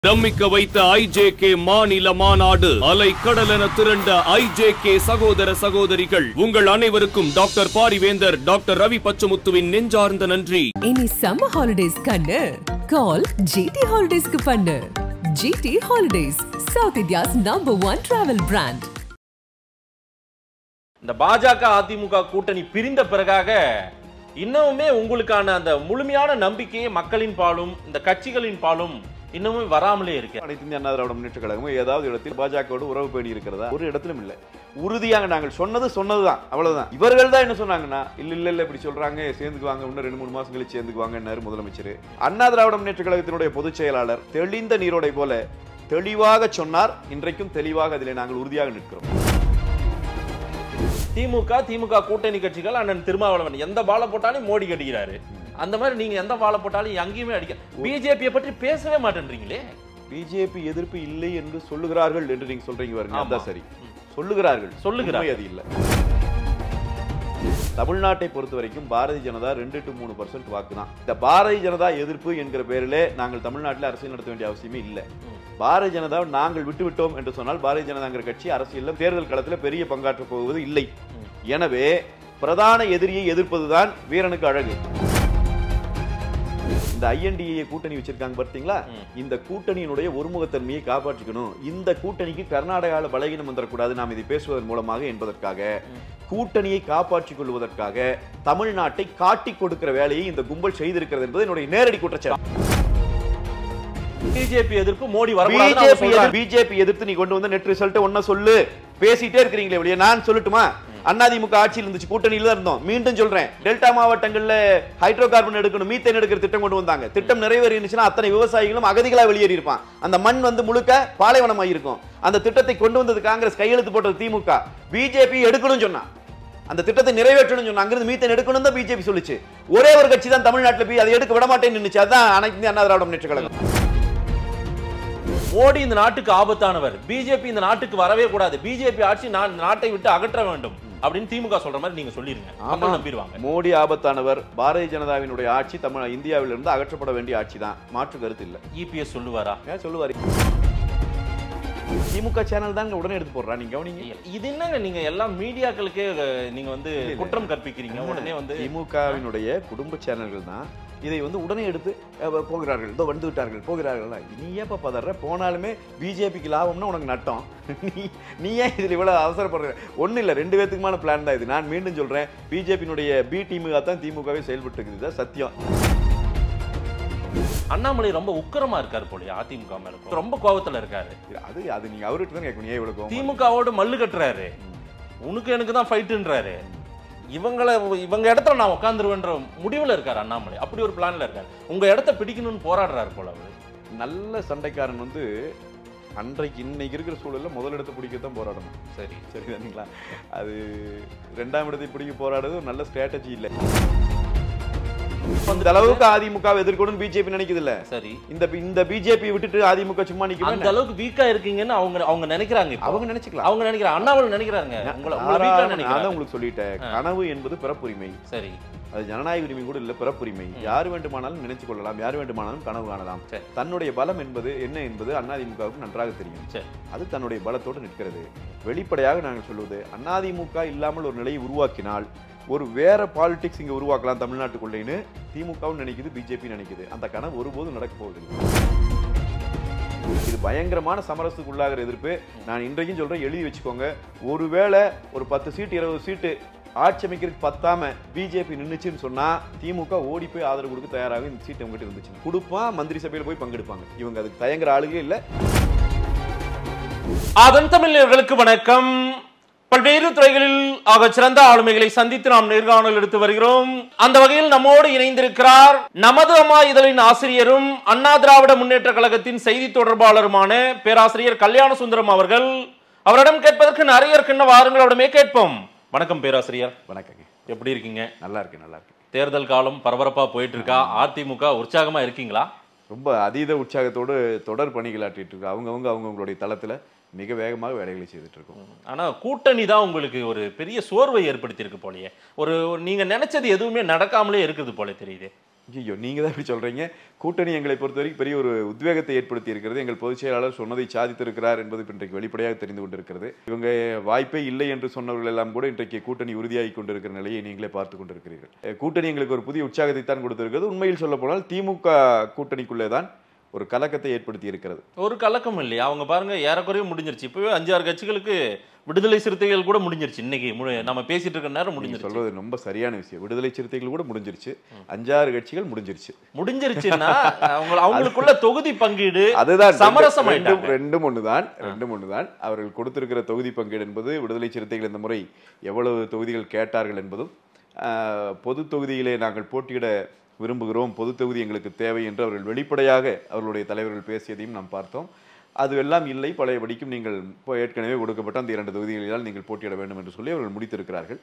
பிரமிக்க வைத்த ஐஜேகே மாநில மாநாடு அலைக்கடலென திரண்ட ஐஜேகே சகோதர சகோதரிகள் உங்கள் அனைவருக்கும் டாக்டர் பாரிவேந்தர் டாக்டர் ரவி பச்சமுத்துவின் நெஞ்சார்ந்த நன்றி இனி சம்மர் ஹாலிடேஸ் கண்ணு கால் ஜிடி ஹாலிடேஸ்க்கு பண்ணு GT holidays south India's number one travel brand இந்த பாஜக அதிமுக கூட்டணி பிரிந்த பிறகாக இன்னமுமே உங்களுக்கான அந்த முழுமையான நம்பிக்கையை மக்களின் பாலும் இந்த கட்சிகளின் பாலும் இன்னமும் வராமலே இருக்கு அனைத்து இந்திய அண்ணா திராவிட முன்னேற்ற கழகமும் ஏதாவது இடத்தில் பாஜகவோடு உறவு பேணி இருக்கிறதா ஒரு இடத்திலும் இல்லை உறுதியாக நாங்கள் சொன்னது சொன்னதுதான் அவ்வளவுதான் இவர்கள் தான் என்ன சொன்னாங்கன்னா இல்ல இல்ல இல்ல இப்படி சொல்றாங்க சேர்ந்துக்குவாங்க இன்னும் ரெண்டு மூணு மாசம் கழிச்சு சேர்ந்துக்குவாங்கன்னாரு முதலமைச்சர் அண்ணா திராவிட முன்னேற்ற கழகத்தினுடைய பொதுச் செயலாளர் தெளிந்த நீரோடை போல தெளிவாக சொன்னார் இன்றைக்கும் தெளிவாக அதிலே நாங்கள் உறுதியாக நிற்கிறோம் திமுக திமுக கூட்டணி கட்சிகள் அண்ணன் திருமாவளவன் எந்த பால போட்டாலும் மோடி கடிக்கிறாரு அந்த மாதிரி நீங்க எந்த பால போட்டாலும் எங்கேயுமே அடிக்க பிஜேபியை பற்றி பேசவே மாட்டேன்றீங்களே பிஜேபி எதிர்ப்பு இல்லை என்று சொல்லுகிறார்கள் என்று நீங்க சொல்றீங்க பாருங்க ஆமா. அதான் சரி சொல்லுகிறார்கள் சொல்லுகிறார்கள். உண்மை அது இல்லை தமிழ்நாட்டை பொறுத்த வரைக்கும் பாரதிய ஜனதா ரெண்டு டு மூணு பர்சன்ட் வாக்கு தான் இந்த பாரதிய ஜனதா எதிர்ப்பு என்கிற பெயரிலே நாங்கள் தமிழ்நாட்டில் அரசியல் நடத்த வேண்டிய அவசியமே இல்லை பாரதிய ஜனதா நாங்கள் விட்டு விட்டோம் என்று சொன்னால் பாரதிய ஜனதாங்கிற கட்சி அரசியலில் தேர்தல் களத்தில் பெரிய பங்காற்றப் போவது இல்லை எனவே பிரதான எதிரியை எதிர்ப்பதுதான் வீரனுக்கு அழகு இந்த ஐஎன்டிஏ கூட்டணி வச்சிருக்காங்க பார்த்தீங்களா இந்த கூட்டணியினுடைய ஒருமுகத்தன்மையை காப்பாற்றிக்கணும் இந்த கூட்டணிக்கு கர்நாடகாவில் பலகீனம் வந்துடக்கூடாது நாம் இதை பேசுவதன் மூலமாக என்பதற்காக கூட்டணியை காப்பாற்றிக் கொள்வதற்காக தமிழ்நாட்டை காட்டிக் கொடுக்கிற வேலையை இந்த கும்பல் செய்திருக்கிறது என்பது என்னுடைய நேரடி குற்றச்சாட்டு பிஜேபி எதிர்ப்பு மோடி வரக்கூடாதுன்னு அவங்க பிஜேபி சொல்றாங்க. பிஜேபி எதிர்த்து நீ கொண்டு வந்த நெட் ரிசல்ட் ஒன்ன சொல்லு பேசிட்டே இருக்கிறீங்களே வெளியே நான் சொல்லட்டுமா அதிமுக ஆட்சியில் இருந்துச்சு கூட்டணியில தான் இருந்தோம் மீண்டும் சொல்றேன் டெல்டா மாவட்டங்கள்ல ஹைட்ரோ கார்பன் எடுக்கணும் மீத்தேன் எடுக்கிற திட்டம் கொண்டு வந்தாங்க திட்டம் நிறைவேறி இருந்துச்சுன்னா அத்தனை விவசாயிகளும் அகதிகளா வெளியேறி இருப்பான் அந்த மண் வந்து முழுக்க பாலைவனமாக இருக்கும் அந்த திட்டத்தை கொண்டு வந்தது காங்கிரஸ் கையெழுத்து போட்டது திமுக பிஜேபி எடுக்கணும்னு சொன்னா அந்த திட்டத்தை நிறைவேற்றணும்னு சொன்னா அங்கிருந்து மீத்தேன் எடுக்கணும் தான் பிஜேபி சொல்லுச்சு ஒரே ஒரு கட்சி தான் தமிழ்நாட்டில் போய் அதை எடுக்க விட மாட்டேன்னு நின்னுச்சு அதான் அனைத்து இந்திய அண்ணா திராவிட முன்னேற்ற கழகம் மோடி இந்த நாட்டுக்கு ஆபத்தானவர் பிஜேபி இந்த நாட்டுக்கு வரவே கூடாது பிஜேபி ஆட்சி நான் நாட்டை விட்டு அகற்ற வேண்டும் அப்படின்னு திமுக சொல்ற மாதிரி நீங்க சொல்லிருங்க மக்கள் நம்பிடுவாங்க மோடி ஆபத்தானவர் பாரதிய ஜனதாவினுடைய ஆட்சி தமிழ் இந்தியாவிலிருந்து அகற்றப்பட வேண்டிய ஆட்சி தான் மாற்று கருத்து இல்ல இபிஎஸ் சொல்லுவாரா ஏன் சொல்லுவாரு திமுக சேனல் தான் உடனே எடுத்து போடுறா நீங்க கவனிங்க இது என்னங்க நீங்க எல்லாம் மீடியாக்களுக்கே அஹ், நீங்க வந்து இல்ல. குற்றம் கற்பிக்கிறீங்க உடனே வந்து திமுகவினுடைய குடும்ப சேனல்கள் தான் இதை வந்து உடனே எடுத்து அஹ், போகிறார்கள் இதோ வந்து விட்டார்கள் போகிறார்கள் நீ ஏப்பா பதற போனாலுமே பிஜேபிக்கு லாபம்னா உனக்கு நட்டம் நீ நீ ஏன் இதில் இவ்வளவு அவசரப்படுற ஒன்றும் இல்லை ரெண்டு பேத்துக்குமான பிளான் தான் இது நான் மீண்டும் சொல்றேன் பிஜேபியினுடைய பி டீமுக தான் திமுகவே செயல்பட்டு இருக்குது இதுதான் சத்தியம் அண்ணாமலை ரொம்ப உக்கிரமா இருக்காரு போலயே அதிமுக மேல ரொம்ப கோபத்துல இருக்காரு அது அது நீங்க அவர்கிட்ட தான் கேட்கணும் ஏன் இவ்வளவு கோவமா திமுகவோட மல்லு கட்டுறாரு உனக்கு எனக்கு தான் ஃபைட்டுன்றாரு இவங்களை இவங்க இடத்துல நான் உட்காந்துருவேன்ற முடிவுல இருக்காரு அண்ணாமலை அப்படி ஒரு பிளான்ல இருக்காரு உங்க இடத்த பிடிக்கணும்னு போராடுறாரு போல அவரு நல்ல சண்டைக்காரன் வந்து அன்றைக்கு இன்னைக்கு இருக்கிற சூழல்ல முதலிடத்தை பிடிக்கத்தான் போராடணும் சரி சரிதானுங்களா அது ரெண்டாம் இடத்தை பிடிக்க போராடுறது ஒரு நல்ல ஸ்ட்ராட்டஜி இல்லை அந்த அளவுக்கு அதிமுக எதிர்க்கணும் பிஜேபி நினைக்குது இல்ல சரி இந்த இந்த பிஜேபி விட்டுட்டு அதிமுக சும்மா அந்த நிக்குமா அளவுக்கு வீக்கா இருக்கீங்கன்னு அவங்க அவங்க நினைக்கிறாங்க இப்போ. அவங்க நினைச்சுக்கலாம் அவங்க நினைக்கிறாங்க அண்ணாமலை நினைக்கிறாங்க உங்களை உங்களை நான் வீக்கா தான் நினைக்கிறாங்க உங்களுக்கு சொல்லிட்டேன் கனவு என்பது பிறப்புரிமை சரி அது ஜனநாயக உரிமை கூட இல்ல பிறப்புரிமை யார் வேண்டுமானாலும் நினைச்சு கொள்ளலாம் யார் வேண்டுமானாலும் கனவு காணலாம் சரி. தன்னுடைய பலம் என்பது என்ன என்பது அதிமுகவுக்கு நன்றாக தெரியும் சரி அது தன்னுடைய பலத்தோடு நிற்கிறது வெளிப்படையாக நாங்கள் சொல்வது அதிமுக இல்லாமல் ஒரு நிலையை உருவாக்கினால் ஒரு வேற பாலிடிக்ஸ் இங்க உருவாக்கலாம் தமிழ்நாட்டுக்குள்ளேன்னு திமுகவும் நினைக்குது பிஜேபி நினைக்குது அந்த கனவு ஒருபோதும் நடக்க போவதில்லை இது பயங்கரமான சமரசத்துக்கு உள்ளாகிற எதிர்ப்பு நான் இன்றைக்கும் சொல்றேன் எழுதி வச்சுக்கோங்க ஒருவேளை ஒரு பத்து சீட்டு இருபது சீட்டு ஆட்சி அமைக்கிறதுக்கு பத்தாம பிஜேபி நின்னுச்சுன்னு சொன்னா திமுக ஓடி போய் ஆதரவு கொடுக்க தயாராக இந்த சீட்டு அவங்ககிட்ட இருந்துச்சு கொடுப்பான் மந்திரி சபையில் போய் பங்கெடுப்பாங்க இவங்க அதுக்கு தயங்குற ஆளுகே இல்லை அதன் தமிழர்களுக்கு வணக்கம் பல்வேறு துறைகளில் ஆக சிறந்த ஆளுமைகளை சந்தித்து நாம் நேர்காணல் எடுத்து வருகிறோம் அந்த வகையில் நம்மோடு இணைந்திருக்கிறார் நமது அம்மா இதழின் ஆசிரியரும் அண்ணா திராவிட முன்னேற்ற கழகத்தின் செய்தி தொடர்பாளருமான பேராசிரியர் கல்யாண சுந்தரம் அவர்கள் அவரிடம் கேட்பதற்கு நிறைய இருக்கின்ற வாருங்கள் அவரிடமே கேட்போம் வணக்கம் பேராசிரியர் வணக்கங்க எப்படி இருக்கீங்க நல்லா இருக்கு நல்லா இருக்கு தேர்தல் காலம் பரபரப்பா போயிட்டு இருக்கா அதிமுக உற்சாகமா இருக்கீங்களா ரொம்ப அதீத உற்சாகத்தோடு தொடர் பணிகள் ஆற்றிட்டு இருக்கு அவங்கவுங்க அவங்கவுங்களுடைய தளத்துல மிக வேகமாக வேலைகளை செய்துட்டு இருக்கோம் ஆனா கூட்டணி தான் உங்களுக்கு ஒரு பெரிய சோர்வை ஏற்படுத்தி இருக்கு போலயே ஒரு நீங்க நினைச்சது எதுவுமே நடக்காமலே இருக்குது போல தெரியுது ஐயோ நீங்க தான் இப்படி சொல்றீங்க கூட்டணி எங்களை பொறுத்த வரைக்கும் பெரிய ஒரு உத்வேகத்தை ஏற்படுத்தி இருக்கிறது எங்கள் பொதுச் செயலாளர் சொன்னதை சாதித்திருக்கிறார் என்பது இப்ப இன்றைக்கு வெளிப்படையாக தெரிந்து கொண்டிருக்கிறது இவங்க வாய்ப்பே இல்லை என்று சொன்னவர்கள் எல்லாம் கூட இன்றைக்கு கூட்டணி உறுதியாகி கொண்டிருக்கிற நிலையை நீங்களே பார்த்து கொண்டிருக்கிறீர்கள் அஹ் கூட்டணி எங்களுக்கு ஒரு புதிய உற்சாகத்தை தான் கொடுத்திருக்கிறது உண்மையில் சொல்ல போனால் திமுக கூட்டணிக்குள்ளே தான் ஒரு கலக்கத்தை ஏற்படுத்தி இருக்கிறது ஒரு கலக்கம் இல்லையா அவங்க பாருங்க ஏறக்குறைய முடிஞ்சிருச்சு இப்பவே அஞ்சாறு கட்சிகளுக்கு விடுதலை சிறுத்தைகள் கூட முடிஞ்சிருச்சு இன்னைக்கு முழு- நம்ம பேசிட்டு இருக்க நேரம் நீங்க முடிஞ்சிருச்சு சொல்றது ரொம்ப சரியான விஷயம் விடுதலை சிறுத்தைகள் கூட முடிஞ்சிருச்சு அஞ்சாறு கட்சிகள் முடிஞ்சிருச்சு முடிஞ்சிருச்சுன்னா அவங்க அவங்களுக்குள்ள தொகுதி பங்கீடு அதுதான் சமரசம் ரெண்டும் ஆயிட்டாங்க. ரெண்டும் ஒண்ணுதான் ரெண்டும் ஒண்ணுதான் அவர்கள் கொடுத்திருக்கிற தொகுதி பங்கீடு என்பது விடுதலை சிறுத்தைகள் இந்த முறை எவ்வளவு தொகுதிகள் கேட்டார்கள் என்பதும் ஆஹ், பொது தொகுதியிலே நாங்கள் போட்டியிட விரும்புகிறோம் பொது தொகுதி எங்களுக்கு தேவை என்று அவர்கள் வெளிப்படையாக அவர்களுடைய தலைவர்கள் பேசியதையும் நாம் பார்த்தோம் அதுவெல்லாம் இல்லை பழையபடிக்கும் நீங்கள் இப்போ ஏற்கனவே கொடுக்கப்பட்ட அந்த இரண்டு தொகுதிகளில் நீங்கள் போட்டியிட வேண்டும் என்று சொல்லி அவர்கள் முடித்திருக்கிறார்கள்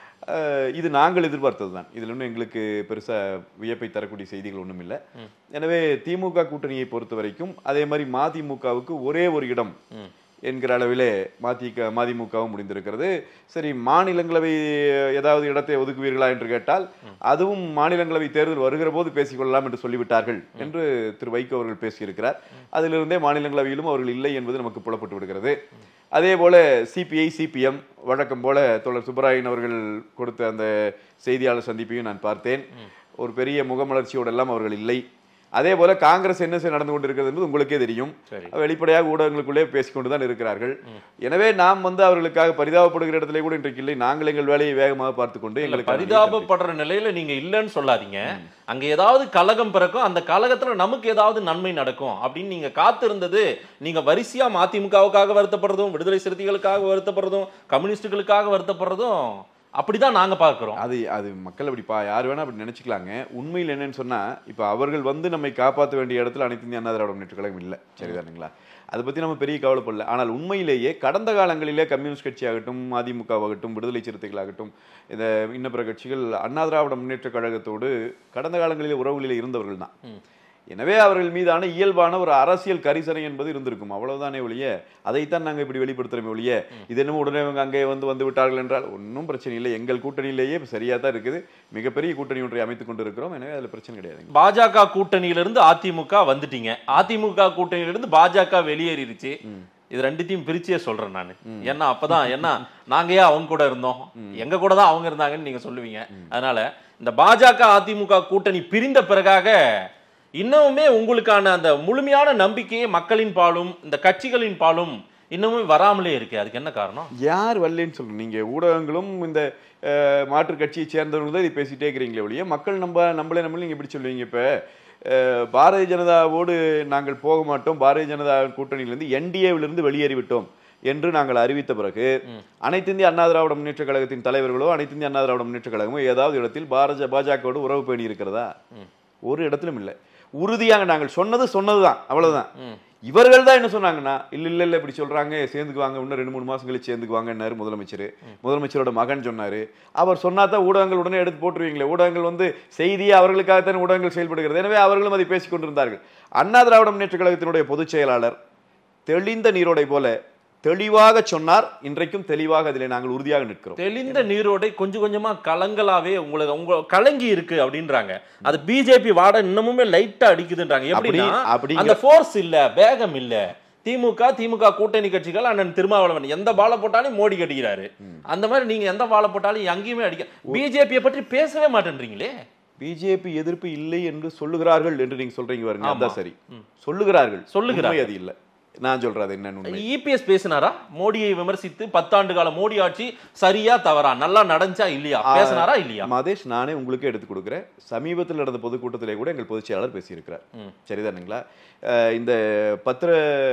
ஆஹ், இது நாங்கள் எதிர்பார்த்தது தான் இதில் ஒன்றும் எங்களுக்கு பெருசா வியப்பை தரக்கூடிய செய்திகள் ஒன்றும் இல்லை எனவே திமுக கூட்டணியை பொறுத்த வரைக்கும் அதே மாதிரி மதிமுகவுக்கு ஒரே ஒரு இடம் என்கிற அளவிலே மதிக மதிமுகவும் முடிந்திருக்கிறது சரி மாநிலங்களவை ஏதாவது இடத்தை ஒதுக்குவீர்களா என்று கேட்டால் அதுவும் மாநிலங்களவை தேர்தல் வருகிற போது பேசிக்கொள்ளலாம் என்று சொல்லிவிட்டார்கள் என்று திரு வைகோ அவர்கள் பேசியிருக்கிறார் அதிலிருந்தே மாநிலங்களவையிலும் அவர்கள் இல்லை என்பது நமக்கு புலப்பட்டு விடுகிறது அதே போல சிபிஐ சிபிஎம் வழக்கம் போல தோழர் சுப்பராயன் அவர்கள் கொடுத்த அந்த செய்தியாளர் சந்திப்பையும் நான் பார்த்தேன் ஒரு பெரிய முகமலர்ச்சியோடு எல்லாம் அவர்கள் இல்லை அதே போல காங்கிரஸ் என்ன செய்ய நடந்து கொண்டிருக்கிறது என்பது உங்களுக்கே தெரியும் சரி. வெளிப்படையாக ஊடகங்களுக்குள்ளே பேசிக்கொண்டு தான் இருக்கிறார்கள் எனவே நாம் வந்து அவர்களுக்காக பரிதாபப்படுகிற இடத்திலே கூட இன்றைக்கு இல்லை நாங்கள் எங்கள் வேலையை வேகமாக பார்த்துக்கொண்டு இல்ல, எங்களுக்கு பரிதாபப்படுற நிலையில நீங்க இல்லைன்னு சொல்லாதீங்க அங்க ஏதாவது கலகம் பிறக்கும் அந்த கலகத்துல நமக்கு ஏதாவது நன்மை நடக்கும் அப்படின்னு நீங்க காத்திருந்தது நீங்க வரிசையா மதிமுகவுக்காக வருத்தப்படுறதும் விடுதலை சிறுத்தைகளுக்காக வருத்தப்படுறதும் கம்யூனிஸ்டுகளுக்காக வருத்தப்படுறதும் அப்படிதான் நாங்க பார்க்கிறோம் அது அது மக்கள் அப்படி பா யார் வேணா அப்படி நினைச்சுக்கலாங்க உண்மையில் என்னன்னு சொன்னா இப்ப அவர்கள் வந்து நம்மை காப்பாற்ற வேண்டிய இடத்துல அனைத்து இந்திய அண்ணா திராவிட முன்னேற்ற கழகம் இல்லை சரிதானுங்களா அதை பத்தி நம்ம பெரிய கவலைப்படல ஆனால் உண்மையிலேயே கடந்த காலங்களிலே கம்யூனிஸ்ட் கட்சியாகட்டும் அதிமுகவாகட்டும் விடுதலை சிறுத்தைகளாகட்டும் இந்த இன்ன பிற கட்சிகள் அண்ணா திராவிட முன்னேற்ற கழகத்தோடு கடந்த காலங்களிலே உறவுகளிலே இருந்தவர்கள் தான் எனவே அவர்கள் மீதான இயல்பான ஒரு அரசியல் கரிசனை என்பது இருந்திருக்கும் அவ்வளவுதானே ஒழிய அதைத்தான் நாங்க இப்படி வெளிப்படுத்துறோமே ஒழிய இது என்னமோ உடனே இவங்க அங்கே வந்து வந்து விட்டார்கள் என்றால் ஒன்றும் பிரச்சனை இல்லை எங்கள் கூட்டணியிலேயே சரியா தான் இருக்குது மிகப்பெரிய கூட்டணி ஒன்றை அமைத்துக் கொண்டிருக்கிறோம் எனவே அதுல பிரச்சனை கிடையாதுங்க பாஜக கூட்டணியிலிருந்து அதிமுக வந்துட்டீங்க அதிமுக கூட்டணியிலிருந்து பாஜக வெளியேறிடுச்சு இது ரெண்டுத்தையும் பிரிச்சே சொல்றேன் நான் ஏன்னா அப்பதான் ஏன்னா நாங்க ஏன் அவங்க கூட இருந்தோம் எங்க கூட தான் அவங்க இருந்தாங்கன்னு நீங்க சொல்லுவீங்க அதனால இந்த பாஜக அதிமுக கூட்டணி பிரிந்த பிறகாக இன்னமுமே உங்களுக்கான அந்த முழுமையான நம்பிக்கையை மக்களின் பாலும் இந்த கட்சிகளின் பாலும் இன்னமும் வராமலே இருக்கு அதுக்கு என்ன காரணம் யார் வரலன்னு சொல்றேன் நீங்க ஊடகங்களும் இந்த அஹ், மாற்றுக் கட்சியை சேர்ந்தவர்கள் தான் இதை பேசிட்டே இருக்கிறீங்களே ஒழிய மக்கள் நம்ப நம்மளே நம்மளே நீங்க எப்படி சொல்லுவீங்க இப்ப அஹ், பாரதிய ஜனதாவோடு நாங்கள் போக மாட்டோம் பாரதிய ஜனதா கூட்டணியிலிருந்து என்டிஏவிலிருந்து வெளியேறி விட்டோம் என்று நாங்கள் அறிவித்த பிறகு அனைத்து இந்திய அண்ணா திராவிட முன்னேற்ற கழகத்தின் தலைவர்களோ அனைத்து இந்திய அண்ணா திராவிட முன்னேற்ற கழகமோ ஏதாவது இடத்தில் பாரத பாஜகவோடு உறவு பேணி இருக்கிறதா ஒரு இடத்திலும் இல்லை உறுதியாக நாங்கள் சொன்னது சொன்னதுதான் அவ்வளவுதான் இவர்கள் தான் என்ன சொன்னாங்கன்னா இல்ல இல்ல இல்ல இப்படி சொல்றாங்க சேர்ந்துக்குவாங்க இன்னும் ரெண்டு மூணு மாசம் கழிச்சு சேர்ந்துக்குவாங்கன்னாரு முதலமைச்சர் முதலமைச்சரோட மகன் சொன்னாரு அவர் சொன்னாதான் ஊடகங்கள் உடனே எடுத்து போட்டுருவீங்களே ஊடகங்கள் வந்து செய்தியை அவர்களுக்காகத்தான் ஊடகங்கள் செயல்படுகிறது எனவே அவர்களும் அதை பேசிக் கொண்டிருந்தார்கள் அண்ணா திராவிட முன்னேற்ற கழகத்தினுடைய பொதுச் செயலாளர் தெளிந்த நீரோடை போல தெளிவாக சொன்னார் இன்றைக்கும் தெளிவாக அதிலே நாங்கள் உறுதியாக நிற்கிறோம் தெளிந்த நீரோடை கொஞ்சம் கொஞ்சமா கலங்களாவே உங்களுக்கு உங்க கலங்கி இருக்கு அப்படின்றாங்க அது பிஜேபி வாட இன்னமுமே லைட்டா அடிக்குதுன்றாங்க எப்படின்னா அப்படி- அப்படிங்கிற- அந்த ஃபோர்ஸ் இல்ல வேகம் இல்ல திமுக திமுக கூட்டணி கட்சிகள் அண்ணன் திருமாவளவன் எந்த பால போட்டாலும் மோடி கடிக்கிறாரு அந்த மாதிரி நீங்க எந்த பால போட்டாலும் எங்கேயுமே அடிக்க பிஜேபியை பற்றி பேசவே மாட்டேன்றீங்களே பிஜேபி எதிர்ப்பு இல்லை என்று சொல்லுகிறார்கள் என்று நீங்க சொல்றீங்க பாருங்க ஆமா. அதான் சரி சொல்லுகிறார்கள் சொல்லுகிறார்கள். உண்மை அது இல்ல நான் சொல்றது அது என்னன்னு உண்மை இபிஎஸ் பேசினாரா மோடியை விமர்சித்து பத்தாண்டு கால மோடி ஆட்சி சரியா தவறா நல்லா நடந்துச்சா இல்லையா பேசினாரா இல்லையா மதேஷ் நானே உங்களுக்கு எடுத்து கொடுக்குறேன் சமீபத்தில் நடந்த பொதுக்கூட்டத்திலே கூட எங்கள் பொதுச் செயலாளர் பேசியிருக்கிறார் சரிதானுங்களா அஹ் இந்த பத்திர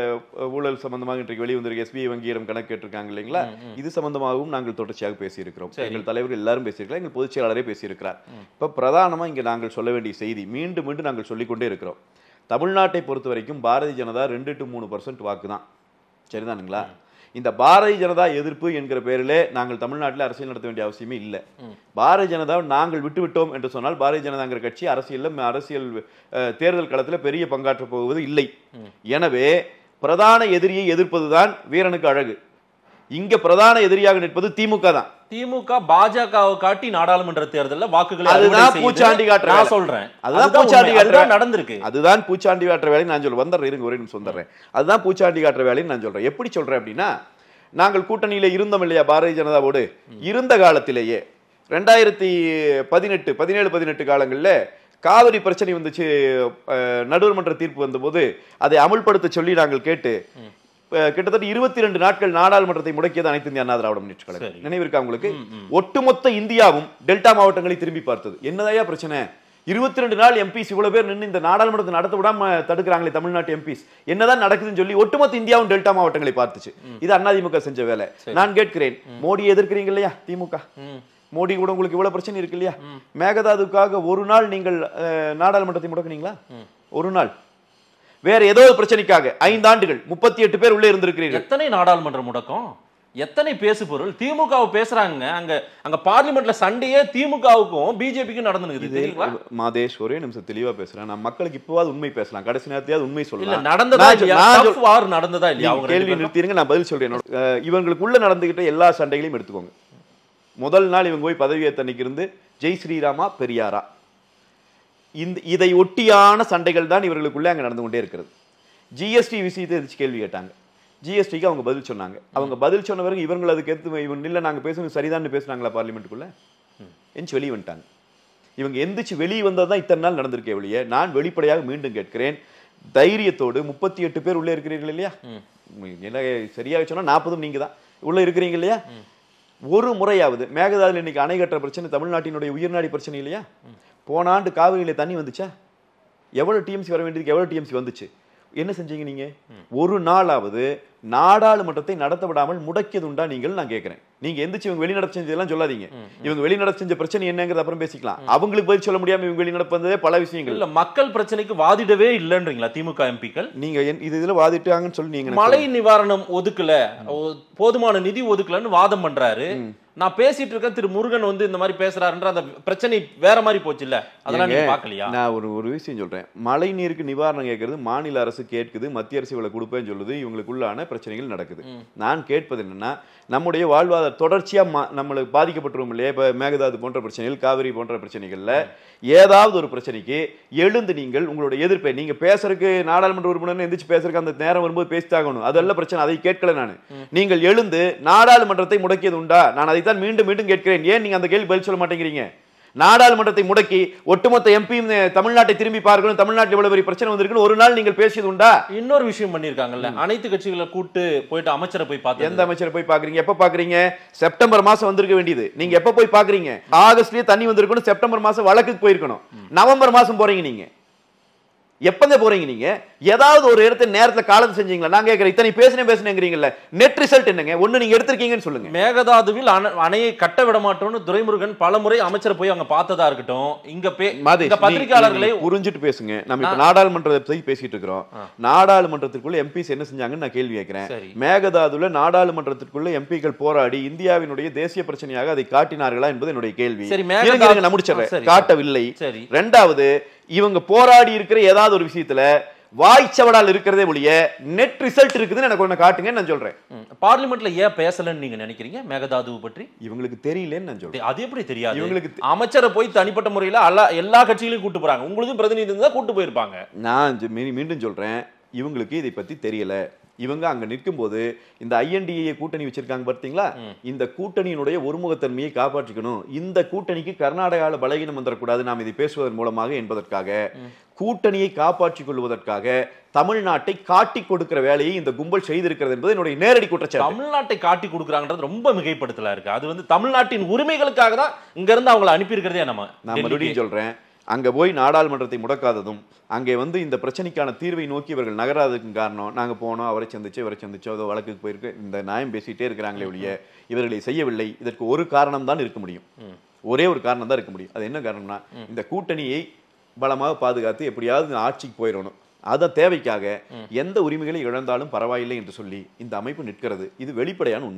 ஊழல் சம்பந்தமாக இன்றைக்கு வெளிவந்திருக்க எஸ்பிஐ வங்கியிடம் கணக்கு கேட்டிருக்காங்க இல்லைங்களா இது சம்பந்தமாகவும் நாங்கள் தொடர்ச்சியாக பேசியிருக்கிறோம் எங்கள் தலைவர்கள் எல்லாரும் பேசியிருக்கலாம் எங்கள் பொதுச் செயலாளரே பேசியிருக்கிறார் இப்ப பிரதானமா இங்க நாங்கள் சொல்ல வேண்டிய செய்தி மீண்டும் மீண்டும் நாங்கள் சொல்லிக்கொண்டே இருக்கிறோம் தமிழ்நாட்டை பொறுத்த வரைக்கும் பாரதிய ஜனதா ரெண்டு டு மூணு பர்சன்ட் வாக்கு தான் சரிதானுங்களா இந்த பாரதிய ஜனதா எதிர்ப்பு என்கிற பேரிலே நாங்கள் தமிழ்நாட்டில் அரசியல் நடத்த வேண்டிய அவசியமே இல்லை பாரதிய ஜனதாவை நாங்கள் விட்டு விட்டோம் என்று சொன்னால் பாரதிய ஜனதாங்கிற கட்சி அரசியலில் அரசியல் அஹ், தேர்தல் களத்தில் பெரிய பங்காற்றப் போவது இல்லை எனவே பிரதான எதிரியை எதிர்ப்பதுதான் வீரனுக்கு அழகு இங்க பிரதான எதிரியாக நிற்பது திமுக தான் திமுக பாஜகவை காட்டி நாடாளுமன்ற தேர்தல்ல வாக்குகளை அதுதான் அறுவடை செய்யுது. பூச்சாண்டி காட்டுற நான் வேலை. சொல்றேன் அதுதான் அதுதான் பூச்சாண்டி உண்மை. காட்டுற அதுதான் வேலை. நடந்திருக்கு அதுதான் பூச்சாண்டி காட்டுற வேலை நான் சொல்ல வந்துடுறேன் இருங்க ஒரே நிமிஷம் வந்துடுறேன் அதுதான் பூச்சாண்டி காட்டுற வேலைன்னு நான் சொல்றேன் எப்படி சொல்றேன் அப்படின்னா நாங்கள் கூட்டணியில இருந்தோம் இல்லையா பாரதிய ஜனதாவோடு இருந்த காலத்திலேயே ரெண்டாயிரத்தி பதினெட்டு பதினேழு பதினெட்டு காலங்களில் காவிரி பிரச்சனை வந்துச்சு அஹ், நடுவர்மன்ற தீர்ப்பு வந்தபோது அதை அமுல்படுத்த சொல்லி நாங்கள் கேட்டு அஹ், கிட்டத்தட்ட இருபத்தி ரெண்டு நாட்கள் நாடாளுமன்றத்தை முடக்கியது அனைத்து இந்திய அண்ணா திராவிட முன்னேற்ற சரி. கழகம் நினைவிருக்கா உங்களுக்கு ஒட்டுமொத்த இந்தியாவும் டெல்டா மாவட்டங்களை திரும்பி பார்த்தது என்னதையா பிரச்சனை இருபத்தி ரெண்டு நாள் எம்பிஸ் இவ்வளவு பேர் நின்று இந்த நாடாளுமன்றத்தை நடத்த விடாம தடுக்கிறாங்களே தமிழ்நாட்டு எம்பிஸ் என்னதான் நடக்குதுன்னு சொல்லி ஒட்டுமொத்த இந்தியாவும் டெல்டா மாவட்டங்களை பார்த்துச்சு இது அதிமுக செஞ்ச வேலை நான் கேட்கிறேன் மோடி எதிர்க்கிறீங்க இல்லையா திமுக ம். மோடி கூட உங்களுக்கு இவ்வளவு பிரச்சனை இருக்கு இல்லையா மேகதாதுக்காக ஒரு நாள் நீங்கள் அஹ், நாடாளுமன்றத்தை முடக்குனீங்களா ஒரு நாள் வேற ஏதோ ஒரு பிரச்சனைக்காக ஐந்து ஆண்டுகள் முப்பத்தி எட்டு பேர் உள்ளே இருந்திருக்கிறீர்கள் எத்தனை நாடாளுமன்ற முடக்கம் எத்தனை பேசு பொருள் திமுகவை பேசுறாங்க அங்க அங்க பார்லிமெண்ட்ல சண்டையே திமுகவுக்கும் பிஜேபிக்கும் நடந்துருக்குது தெரியுங்களா மாதேஷ் ஒரே நிமிஷம் தெளிவா பேசுறேன் நான் மக்களுக்கு இப்போவாது உண்மை பேசலாம் கடைசி நேரத்தையாவது உண்மை இல்ல சொல்லலாம் நடந்ததா நான் சொ- இல்லையா நான் Tough war நடந்ததா இல்லையா நீங்க அவங்க கேள்வி ரெண்டு பேரும்? நிறுத்திடுங்க நான் பதில் சொல்றேன் என்னோட, அஹ், இவங்களுக்குள்ள நடந்துகிட்ட எல்லா சண்டைகளையும் எடுத்துக்கோங்க முதல் நாள் இவங்க போய் பதவியேற்ற அன்னைக்கு இருந்து ஜெய் ஸ்ரீராமா பெரியாரா இந்த இதை ஒட்டியான சண்டைகள் தான் இவர்களுக்குள்ளே அங்க நடந்து கொண்டே இருக்கிறது ஜிஎஸ்டி விஷயத்தை எதிர்த்து கேள்வி கேட்டாங்க ஜிஎஸ்டிக்கு அவங்க பதில் சொன்னாங்க அவங்க பதில் சொன்ன பிறகு இவங்க அதுக்கு எடுத்து இவங்க இல்ல நாங்க பேசுறது சரிதான்னு பேசுனாங்களா பார்லிமெண்ட்டுக்குள்ள எந்திச்சு வெளியே வந்துட்டாங்க இவங்க எந்திரிச்சு வெளியே வந்தது தான் இத்தனை நாள் நடந்திருக்கே வெளியே நான் வெளிப்படையாக மீண்டும் கேட்கிறேன் தைரியத்தோடு முப்பத்தி எட்டு பேர் உள்ளே இருக்கிறீர்கள் இல்லையா என்ன சரியாக சொன்னா நாற்பதும் நீங்க தான் உள்ள இருக்கிறீங்க இல்லையா ஒரு முறையாவது மேகதாதுல இன்னைக்கு அணை கட்டுற பிரச்சனை தமிழ்நாட்டினுடைய உயிர்நாடி பிரச்சனை இல்லையா போன ஆண்டு காவிரியில தண்ணி வந்துச்சா எவ்வளவு டிஎம்சி வர வேண்டியதுக்கு எவ்வளவு டிஎம்சி வந்துச்சு என்ன செஞ்சீங்க நீங்க ஒரு நாளாவது நாடாளுமன்றத்தை நடத்த விடாமல் முடக்கியது உண்டா நீங்கள் நான் கேட்கிறேன் நீங்க எந்திரிச்சு இவங்க வெளிநடப்பு செஞ்சதெல்லாம் சொல்லாதீங்க இவங்க வெளிநடப்பு செஞ்ச பிரச்சனை என்னங்கிறது அப்புறம் பேசிக்கலாம் அவங்களுக்கு பதில் சொல்ல முடியாம இவங்க வெளிநடப்பு வந்ததே பல விஷயங்கள் இல்ல மக்கள் பிரச்சனைக்கு வாதிடவே இல்லன்றீங்களா திமுக எம்பிக்கள் நீங்க என்- இது இதுல வாதிட்டாங்கன்னு சொல்லி நீங்க எனக்கு மழை நிவாரணம் ஒதுக்கல ஒ- போதுமான நிதி ஒதுக்கலன்னு வாதம் பண்றாரு நான் பேசிட்டு இருக்கேன் திரு முருகன் வந்து இந்த மாதிரி பேசுறாருன்ற அந்த பிரச்சனை வேற மாதிரி போச்சு இல்ல அதெல்லாம் நீங்க ஏங்க, பாக்கலையா நான் ஒரு ஒரு விஷயம் சொல்றேன் மழை நீருக்கு நிவாரணம் கேட்கறது மாநில அரசு கேட்குது மத்திய அரசு இவ்வளவு கொடுப்பேன்னு சொல்லுது இவங்களுக்குள்ளான பிரச்சனைகள் நடக்குது நான் கேட்பது என்னன்னா நம்முடைய வாழ்வாதார தொடர்ச்சியா ம- நம்மளுக்கு பாதிக்கப்பட்டுரும் இல்லையா இப்ப மேகதாது போன்ற பிரச்சனைகள் காவிரி போன்ற பிரச்சனைகள்ல ஏதாவது ஒரு பிரச்சனைக்கு எழுந்து நீங்கள் உங்களுடைய எதிர்ப்பை நீங்க பேசுறதுக்கு நாடாளுமன்ற உறுப்பினர் எந்திரிச்சு பேசுறதுக்கு அந்த நேரம் வரும்போது பேசித்தாகணும் அதெல்லாம் பிரச்சனை அதை கேட்கல நான் நீங்கள் எழுந்து நாடாளுமன்றத்தை முடக்கியது உண்டா நான் அதைத்தான் மீண்டும் மீண்டும் கேட்கிறேன் ஏன் நீங்க அந்த கேள்வி பதில் சொல்ல மாட்டேங்கிறீங்க நாடாளுமன்றத்தை முடக்கி ஒட்டுமொத்த எம்பியும் தமிழ்நாட்டை திரும்பி பார்க்கணும் தமிழ்நாட்டில் இவ்வளவு பெரிய பிரச்சனை வந்திருக்குன்னு ஒரு நாள் நீங்கள் பேசியது உண்டா இன்னொரு விஷயம் பண்ணிருக்காங்கல்ல அனைத்து கட்சிகளை கூட்டு போயிட்டு அமைச்சரை போய் எந்த பார்த்து அமைச்சரை போய் பாக்குறீங்க எப்ப பாக்குறீங்க செப்டம்பர் மாசம் வந்திருக்க வேண்டியது நீங்க எப்ப போய் பாக்குறீங்க ஆகஸ்ட்லயே தண்ணி வந்திருக்கணும் செப்டம்பர் மாசம் வழக்குக்கு போயிருக்கணும் நவம்பர் மாசம் போறீங்க நீங்க எப்பங்க போறீங்க நீங்க ஏதாவது ஒரு இடத்துல நேரத்துல காலத்தை செஞ்சீங்களா நான் கேட்கிறேன் இத்தனை பேசுனேன் பேசுனேங்கிறீங்கல்ல நெட் ரிசல்ட் என்னங்க ஒண்ணு நீங்க எடுத்திருக்கீங்கன்னு சொல்லுங்க மேகதாதுவில் அணை- அணையை கட்ட விட மாட்டோம்னு துரைமுருகன் பலமுறை அமைச்சரை போய் அங்க பார்த்ததா இருக்கட்டும் இங்க பே மாதேஷ், இந்த நீ- பத்திரிகையாளர்களை நீ புரிஞ்சுட்டு பேசுங்க நம்ம இப்ப நாடாளுமன்றத்தை பத்தி பேசிட்டு இருக்கிறோம் நாடாளுமன்றத்திற்குள்ள எம்பிஸ் என்ன செஞ்சாங்கன்னு நான் கேள்வி கேட்கிறேன் சரி. மேகதாதுல நாடாளுமன்றத்திற்குள்ள எம்பிக்கள் போராடி இந்தியாவினுடைய தேசிய பிரச்சனையாக அதை காட்டினார்களா என்பது என்னுடைய கேள்வி சரி, இருங்க, மேகதாது- இருங்க, நான் முடிச்சிடுறேன் சரி, சரி. காட்டவில்லை சரி. ரெண்டாவது இவங்க போராடி இருக்கிற ஏதாவது ஒரு விஷயத்துல வாய்ச்சவடால் இருக்கிறதே ஒழிய நெட் ரிசல்ட் இருக்குதுன்னு எனக்கு ஒண்ணு காட்டுங்கன்னு நான் சொல்றேன் ம், பார்லிமெண்ட்ல ஏன் பேசலன்னு நீங்க நினைக்கிறீங்க மேகதாதுவை பற்றி இவங்களுக்கு தெரியலன்னு நான் சொல்றேன் அது எப்படி தெரியாது இவங்களுக்கு அமைச்சரை போய் தனிப்பட்ட முறையில எல்லா எல்லா கட்சிகளையும் கூட்டு போறாங்க உங்களுக்கும் பிரதிநிதி இருந்தா கூட்டு போயிருப்பாங்க நான் ஜ- மீ- மீண்டும் சொல்றேன் இவங்களுக்கு இதை பத்தி தெரியல இவங்க அங்க நிற்கும்போது இந்த ஐஎன்டிஏ கூட்டணி வச்சிருக்காங்க பார்த்தீங்களா இந்த கூட்டணியினுடைய ஒருமுகத்தன்மையை காப்பாற்றிக்கணும் இந்த கூட்டணிக்கு கர்நாடகாவில் பலகீனம் வந்துடக்கூடாது நாம் இதை பேசுவதன் மூலமாக என்பதற்காக கூட்டணியை காப்பாற்றிக் கொள்வதற்காக தமிழ்நாட்டை காட்டி கொடுக்கிற வேலையை இந்த கும்பல் செய்திருக்கிறது என்பது என்னுடைய நேரடி குற்றச்சாட்டு தமிழ்நாட்டை காட்டி கொடுக்குறாங்கன்றது ரொம்ப மிகைப்படுத்தலா இருக்கு அது வந்து தமிழ்நாட்டின் உரிமைகளுக்காக தான் இங்க இருந்து அவங்களை அனுப்பி இருக்கிறதே நம்ம நான் டெல்லிக்கு. மறுபடியும் சொல்றேன் அங்க போய் நாடாளுமன்றத்தை முடக்காததும் அங்கே வந்து இந்த பிரச்சனைக்கான தீர்வை நோக்கி இவர்கள் நகராததுக்கு காரணம் நாங்க போனோம் அவரை சந்திச்சு இவரை சந்திச்சோம் ஏதோ வழக்குக்கு போயிருக்கு இந்த நியாயம் பேசிட்டே இருக்கிறாங்களே ஒழிய இவர்களை செய்யவில்லை இதற்கு ஒரு காரணம் தான் இருக்க முடியும் ஒரே ஒரு காரணம் தான் இருக்க முடியும் அது என்ன காரணம்னா இந்த கூட்டணியை பலமாக பாதுகாத்து எப்படியாவது இந்த ஆட்சிக்கு போயிடணும் அத தேவைக்காக எந்த உரிமைகளை இழந்தாலும் பரவாயில்லை என்று சொல்லி இந்த அமைப்பு நிற்கிறது இது வெளிப்படையான உண்மை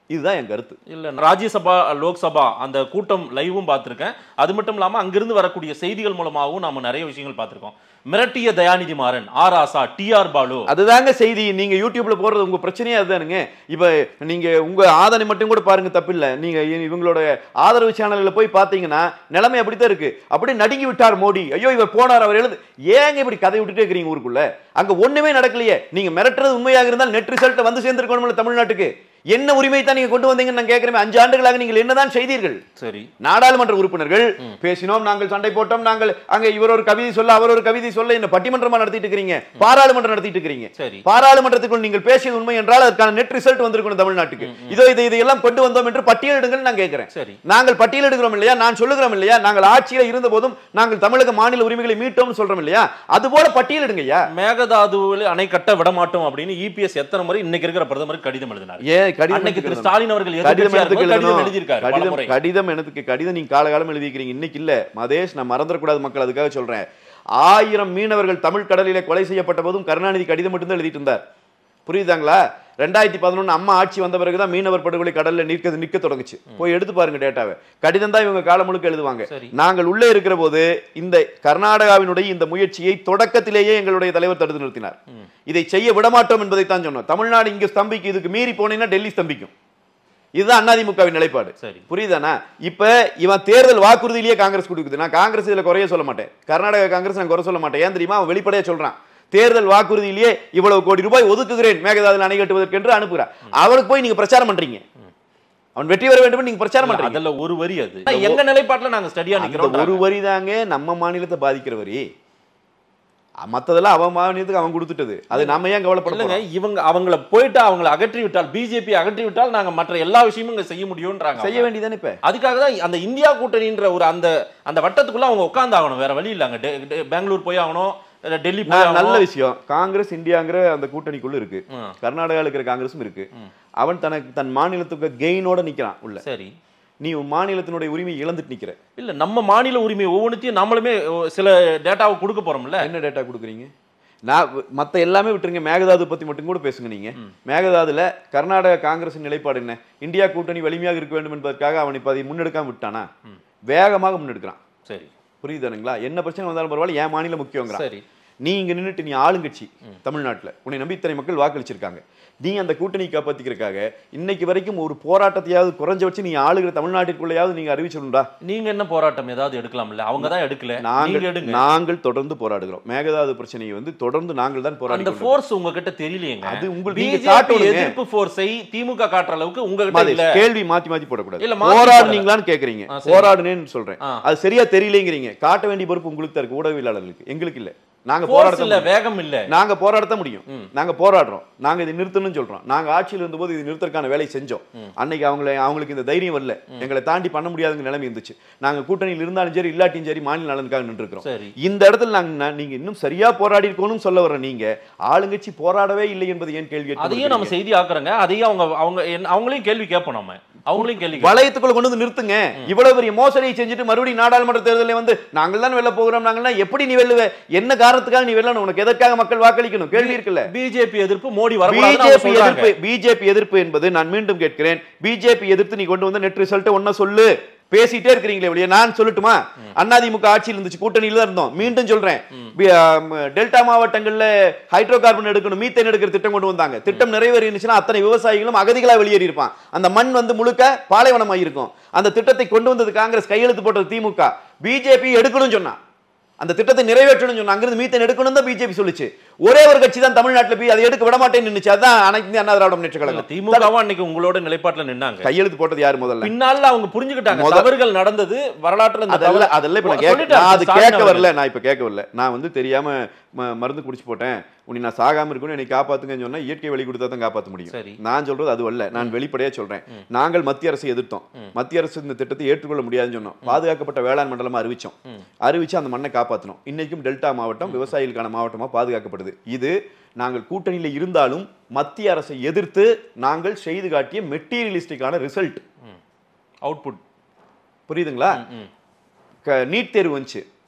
இதுதான் என் கருத்து இல்ல ராஜ்யசபா லோக்சபா அந்த கூட்டம் லைவும் பார்த்திருக்கேன் அது மட்டும் இல்லாம அங்கிருந்து வரக்கூடிய செய்திகள் மூலமாகவும் நாம நிறைய விஷயங்கள் பார்த்திருக்கோம் மிரட்டிய தயாநிதி மாறன் ஆர் ஆசா டி ஆர் பாலு அதுதாங்க செய்தி நீங்க யூடியூப்ல போடுறது உங்க பிரச்சனையே அதுதானுங்க இப்ப நீங்க உங்க ஆதனை மட்டும் கூட பாருங்க தப்பில்ல நீங்க இ- இவங்களோட ஆதரவு சேனல்ல போய் பாத்தீங்கன்னா நிலைமை அப்படித்தான் இருக்கு அப்படியே நடுங்கி விட்டார் மோடி ஐயோ இவர் போனார் அவர் எழுது ஏங்க இப்படி கதை விட்டுட்டே இருக்கிறீங்க ஊருக்குள்ள அங்க ஒண்ணுமே நடக்கலையே நீங்க மிரட்டுறது உண்மையாக இருந்தால் நெட் ரிசல்ட் வந்து சேர்ந்திருக்கணும்ல தமிழ்நாட்டுக்கு என்ன உரிமை தான் நீங்க கொண்டு வந்தீங்கன்னு நான் கேட்கிறேன் அஞ்சு ஆண்டுகளாக நீங்கள் என்னதான் செய்தீர்கள் சரி நாடாளுமன்ற உறுப்பினர்கள் பேசினோம் நாங்கள் சண்டை போட்டோம் நாங்கள் அங்க இவர் ஒரு கவிதை சொல்ல அவர் ஒரு கவிதை சொல்ல என்ன பட்டிமன்றமா நடத்திட்டு இருக்கிறீங்க பாராளுமன்றம் நடத்திட்டு இருக்கிறீங்க சரி பாராளுமன்றத்துக்குள் நீங்கள் பேசியது உண்மை என்றால் அதற்கான நெட் ரிசல்ட் வந்திருக்கணும் தமிழ்நாட்டுக்கு இதோ இதை இதையெல்லாம் கொண்டு வந்தோம் என்று பட்டியலிடுங்கள் நான் கேட்கிறேன் சரி நாங்கள் பட்டியலிடுகிறோம் இல்லையா நான் சொல்லுகிறோம் இல்லையா நாங்கள் ஆட்சியில இருந்த போதும் நாங்கள் தமிழக மாநில உரிமைகளை மீட்டோம்னு சொல்றோம் இல்லையா அது போல பட்டியலிடுங்க ஐயா மேகதாதுவில் அணை கட்ட விட மாட்டோம் அப்படின்னு இபிஎஸ் எத்தனை முறை இன்னைக்கு இருக்கிற பிரதமருக்கு கடிதம் எழுதினார் ஏ கடிதம் அன்னைக்கு திரு எடுத்துக்கணும். ஸ்டாலின் அவர்கள் கடிதம் எதிர்க்கட்சியா எடுத்துக்கு இருக்கும்போது கடிதம் எழுதணும். எழுதியிருக்காரு பல கடிதம் முறை கடிதம் எனக்கு கடிதம் நீங்க காலகாலம் எழுதிக்கிறீங்க இன்னைக்கு இல்ல மதேஷ் நான் மறந்துடக்கூடாது மக்கள் அதுக்காக சொல்றேன் ஆயிரம் மீனவர்கள் தமிழ் கடலிலே கொலை செய்யப்பட்ட போதும் கருணாநிதி கடிதம் மட்டும்தான் எழுதிட்டு இருந்தார் புரியுதாங்களா ரெண்டாயிரத்தி பதினொன்று அம்மா ஆட்சி வந்த பிறகுதான் மீனவர் படுகொலை கடல்ல நிற்க நிற்க தொடங்குச்சு போய் எடுத்து பாருங்க டேட்டாவை கடிதம் தான் இவங்க காலம் முழுக்க எழுதுவாங்க சரி. நாங்கள் உள்ளே இருக்கிற போது இந்த கர்நாடகாவினுடைய இந்த முயற்சியை தொடக்கத்திலேயே எங்களுடைய தலைவர் தடுத்து நிறுத்தினார் இதை செய்ய விடமாட்டோம் என்பதை தான் சொன்னோம் தமிழ்நாடு இங்க ஸ்தம்பிக்கு இதுக்கு மீறி போனீங்கன்னா டெல்லி ஸ்தம்பிக்கும் இதுதான் அதிமுகவின் நிலைப்பாடு சரி புரியுதானா இப்ப இவன் தேர்தல் வாக்குறுதியிலேயே காங்கிரஸ் கொடுக்குது நான் காங்கிரஸ் இதுல குறைய சொல்ல மாட்டேன் கர்நாடக காங்கிரஸ் நான் குறை சொல்ல மாட்டேன் ஏன் தெரியுமா அவன் வெளிப்படையா சொல்றான் தேர்தல் வாக்குறுதியிலேயே இவ்வளவு கோடி ரூபாய் ஒதுக்குகிறேன் மேகதாதுல அணை கட்டுவதற்கு என்று அனுப்புகிறார் அவருக்கு போய் நீங்க பிரச்சாரம் பண்றீங்க அவன் வெற்றி பெற வேண்டும் நீங்க பிரச்சாரம் பண்றீங்க அதுல ஒரு வரி அது எங்க நிலைப்பாட்டுல நாங்க ஸ்டடியா அந்த நிக்கிறோம் ஒரு வரி தாங்க நம்ம மாநிலத்தை பாதிக்கிற வரி மத்ததெல்லாம் அவன் மாநிலத்துக்கு அவன் கொடுத்துட்டது அது நம்ம ஏன் இல்லங்க கவலைப்படலங்க இவங்க அவங்கள போயிட்டு அவங்கள அகற்றி விட்டால் பிஜேபி அகற்றி விட்டால் நாங்க மற்ற எல்லா விஷயமும் இங்க செய்ய முடியும்ன்றாங்க செய்ய வேண்டியதானே இப்ப அதுக்காக தான் அந்த இந்தியா கூட்டணின்ற ஒரு அந்த அந்த வட்டத்துக்குள்ள அவங்க உட்கார்ந்து ஆகணும் வேற வழி இல்ல அங்க டெ- டெ- பெங்களூர் போய் ஆகணும் இல்ல டெல்லி போய் நான் நல்ல ஆகணும் விஷயம் காங்கிரஸ் இந்தியாங்கிற அந்த கூட்டணிக்குள்ள இருக்கு ம். கர்நாடகாவில் இருக்கிற காங்கிரஸும் இருக்கு அவன் தனக்கு தன் மாநிலத்துக்கு கெயினோட நிக்கிறான் உள்ள சரி நீ உன் மாநிலத்தினுடைய உரிமையை இழந்துட்டு நிக்கிற இல்ல நம்ம மாநில உரிமை ஒவ்வொன்றுத்தையும் நம்மளுமே ஓ, சில டேட்டாவை கொடுக்க போறோம்ல என்ன டேட்டா கொடுக்குறீங்க நான் மத்த எல்லாமே விட்டுருங்க மேகதாது பத்தி மட்டும் கூட பேசுங்க நீங்க மேகதாதுல கர்நாடக காங்கிரசின் நிலைப்பாடு என்ன இந்தியா கூட்டணி வலிமையாக இருக்க வேண்டும் என்பதற்காக அவன் இப்ப அதை முன்னெடுக்காம விட்டானா வேகமாக முன்னெடுக்கிறான் சரி புரியுதானுங்களா என்ன பிரச்சனை வந்தாலும் பரவாயில்ல என் மாநிலம் முக்கியங்கிறான் சரி நீ இங்க நின்னுட்டு நீ ஆளுங்கட்சி தமிழ்நாட்டுல உன்னை நம்பி இத்தனை மக்கள் வாக்களிச்சிருக்காங்க நீ அந்த கூட்டணி காப்பாத்திக்கிறதுக்காக இன்னைக்கு வரைக்கும் ஒரு போராட்டத்தையாவது குறைஞ்ச வச்சு நீ ஆளுகிற தமிழ்நாட்டிற்குள்ளேயாவது நீங்க அறிவிச்சிடணும்டா நீங்க என்ன போராட்டம் ஏதாவது எடுக்கலாம்ல அவங்க தான் எடுக்கல நீங்க நாங்கள் எடுங்க நாங்கள் தொடர்ந்து போராடுகிறோம் மேகதாது பிரச்சனையை வந்து தொடர்ந்து நாங்கள் தான் போராடி அந்த கொண்டிருக்கிறோம். ஃபோர்ஸ் உங்ககிட்ட தெரியலையேங்க அது உங்களுக்கு நீங்க பிஜேபி காட்டணுங்க. எதிர்ப்பு ஃபோர்ஸை திமுக காட்டுற அளவுக்கு உங்ககிட்ட மாதேஷ், இல்ல கேள்வி மாத்தி மாத்தி போடக்கூடாது இல்ல, மாத்தி போராடுனீங்களான்னு கேக்குறீங்க ஆ, சரி. போராடுனேன்னு சொல்றேன் ஆ. அது சரியா தெரியலங்கிறீங்க காட்ட வேண்டிய பொறுப்பு உங்களுக்கு தான் இருக்கு ஊடகவியலாளர்களுக்கு எங்களுக்கு இல்ல நாங்க ஃபோர்ஸ் போராட இல்ல வேகம் இல்ல நாங்க போராடத்தான் முடியும் நாங்க போராடுறோம் நாங்க இதை நிறுத்தணும்னு சொல்றோம் நாங்க ஆட்சியில் இருந்தபோது இது நிறுத்தறதுக்கான வேலை செஞ்சோம் அன்னைக்கு அவங்கள அவங்களுக்கு இந்த தைரியம் வரல எங்களை தாண்டி பண்ண முடியாதுங்க நிலைமை இருந்துச்சு நாங்க கூட்டணியில் இருந்தாலும் சரி இல்லாட்டியும் சரி மாநில நலனுக்காக நின்று இருக்கிறோம் சரி இந்த இடத்துல நாங்க நான் நீங்க இன்னும் சரியா போராடி இருக்கணும்னு சொல்ல வர நீங்க ஆளுங்கட்சி போராடவே இல்லை என்பது ஏன் கேள்வி கேட்க அதையும் நம்ம செய்தி ஆக்குறோங்க அதையும் அவங்க அவங்க என்ன- அவங்களையும் கேள்வி கேட்போம் நம்ம அவங்களையும் கேள்வி கேட்போம். வளையத்துக்குள்ள கொண்டு வந்து நிறுத்துங்க இவ்வளவு பெரிய மோசடியை செஞ்சுட்டு மறுபடியும் நாடாளுமன்ற தேர்தலில் வந்து நாங்கள் தான் வெளில போகிறோம் நாங்கள்னா எப்படி நீ வெல்லுவ என்ன காரணத்துக்காக நீ வெல்லணும் உனக்கு எதற்காக மக்கள் வாக்களிக்கணும் கேள்வி இருக்குல்ல பிஜேபி எதிர்ப்பு மோடி வரக்கூடாதுன்னு அவங்க பிஜேபி சொல்றாங்க. எதிர்ப்பு பிஜேபி எதிர்ப்பு என்பது நான் மீண்டும் கேட்கிறேன் பிஜேபி எதிர்த்து நீ கொண்டு வந்த நெட் ரிசல்ட் ஒன்ன சொல்லு பேசிட்டே இருக்கிறீங்களே வெளியே நான் சொல்லட்டுமா அதிமுக ஆட்சியில் இருந்துச்சு கூட்டணியில தான் இருந்தோம் மீண்டும் சொல்றேன் பி- ஆம், டெல்டா மாவட்டங்கள்ல ஹைட்ரோ கார்பன் எடுக்கணும் மீத்தேன் எடுக்கிற திட்டம் கொண்டு வந்தாங்க திட்டம் நிறைவேறிச்சுன்னா அத்தனை விவசாயிகளும் அகதிகளா வெளியேறி இருப்பான் அந்த மண் வந்து முழுக்க பாலைவனமாக இருக்கும் அந்த திட்டத்தை கொண்டு வந்தது காங்கிரஸ் கையெழுத்து போட்டது திமுக பிஜேபி எடுக்கணும்னு சொன்னா அந்த திட்டத்தை நிறைவேற்றணும்னு சொன்னா அங்கிருந்து மீத்தேன் எடுக்கணும் தான் பிஜேபி சொல்லுச்சு ஒரே ஒரு கட்சி தான் தமிழ்நாட்டுல போய் அதை எடுக்க விட மாட்டேன்னு நின்னுச்சு அதான் அனைத்து இந்திய அண்ணா திராவிட முன்னேற்ற இல்ல, கழகம் திமுகவும் அன்னைக்கு உங்களோட நிலைப்பாட்டுல நின்னாங்க கையெழுத்து போட்டது யார் முதல்ல பின்னால அவங்க புரிஞ்சுக்கிட்டாங்க முத- தவறுகள் நடந்தது வரலாற்றுல இந்த அதெல்லாம் தவறு- அதெல்லாம் இப்ப நான் கேட்க சொல்லிட்டாரு நான் அது ஸ்டாலின் கேட்க அவர்கள். வரல நான் இப்ப கேட்க வரல நான் வந்து தெரியாம ம- மருந்து குடிச்சு போட்டேன் உன்னை நான் சாகாம இருக்கணும் என்னை காப்பாத்துங்கன்னு சொன்னா இயற்கை வழி கொடுத்தா தான் காப்பாத்த முடியும் சரி. நான் சொல்றது அது அல்ல நான் வெளிப்படையா சொல்றேன் நாங்கள் மத்திய அரசை எதிர்த்தோம் மத்திய அரசு இந்த திட்டத்தை ஏற்றுக்கொள்ள முடியாதுன்னு சொன்னோம் பாதுகாக்கப்பட்ட வேளாண் மண்டலமா அறிவிச்சோம் அறிவிச்சு அந்த மண்ணை காப்பாத்தணும் இன்னைக்கும் டெல்டா மாவட்டம் விவசாயிகளுக்கான மாவட்டமா பாதுகாக்கப்படுது இது நாங்கள் கூட்டணியில இருந்தாலும் மத்திய அரசை எதிர்த்து நாங்கள் செய்து காட்டிய மெட்டீரியலிஸ்டிக்கான ரிசல்ட் அவுட்புட் புரியுதுங்களா க- நீட் தேர்வு வந்துச்சு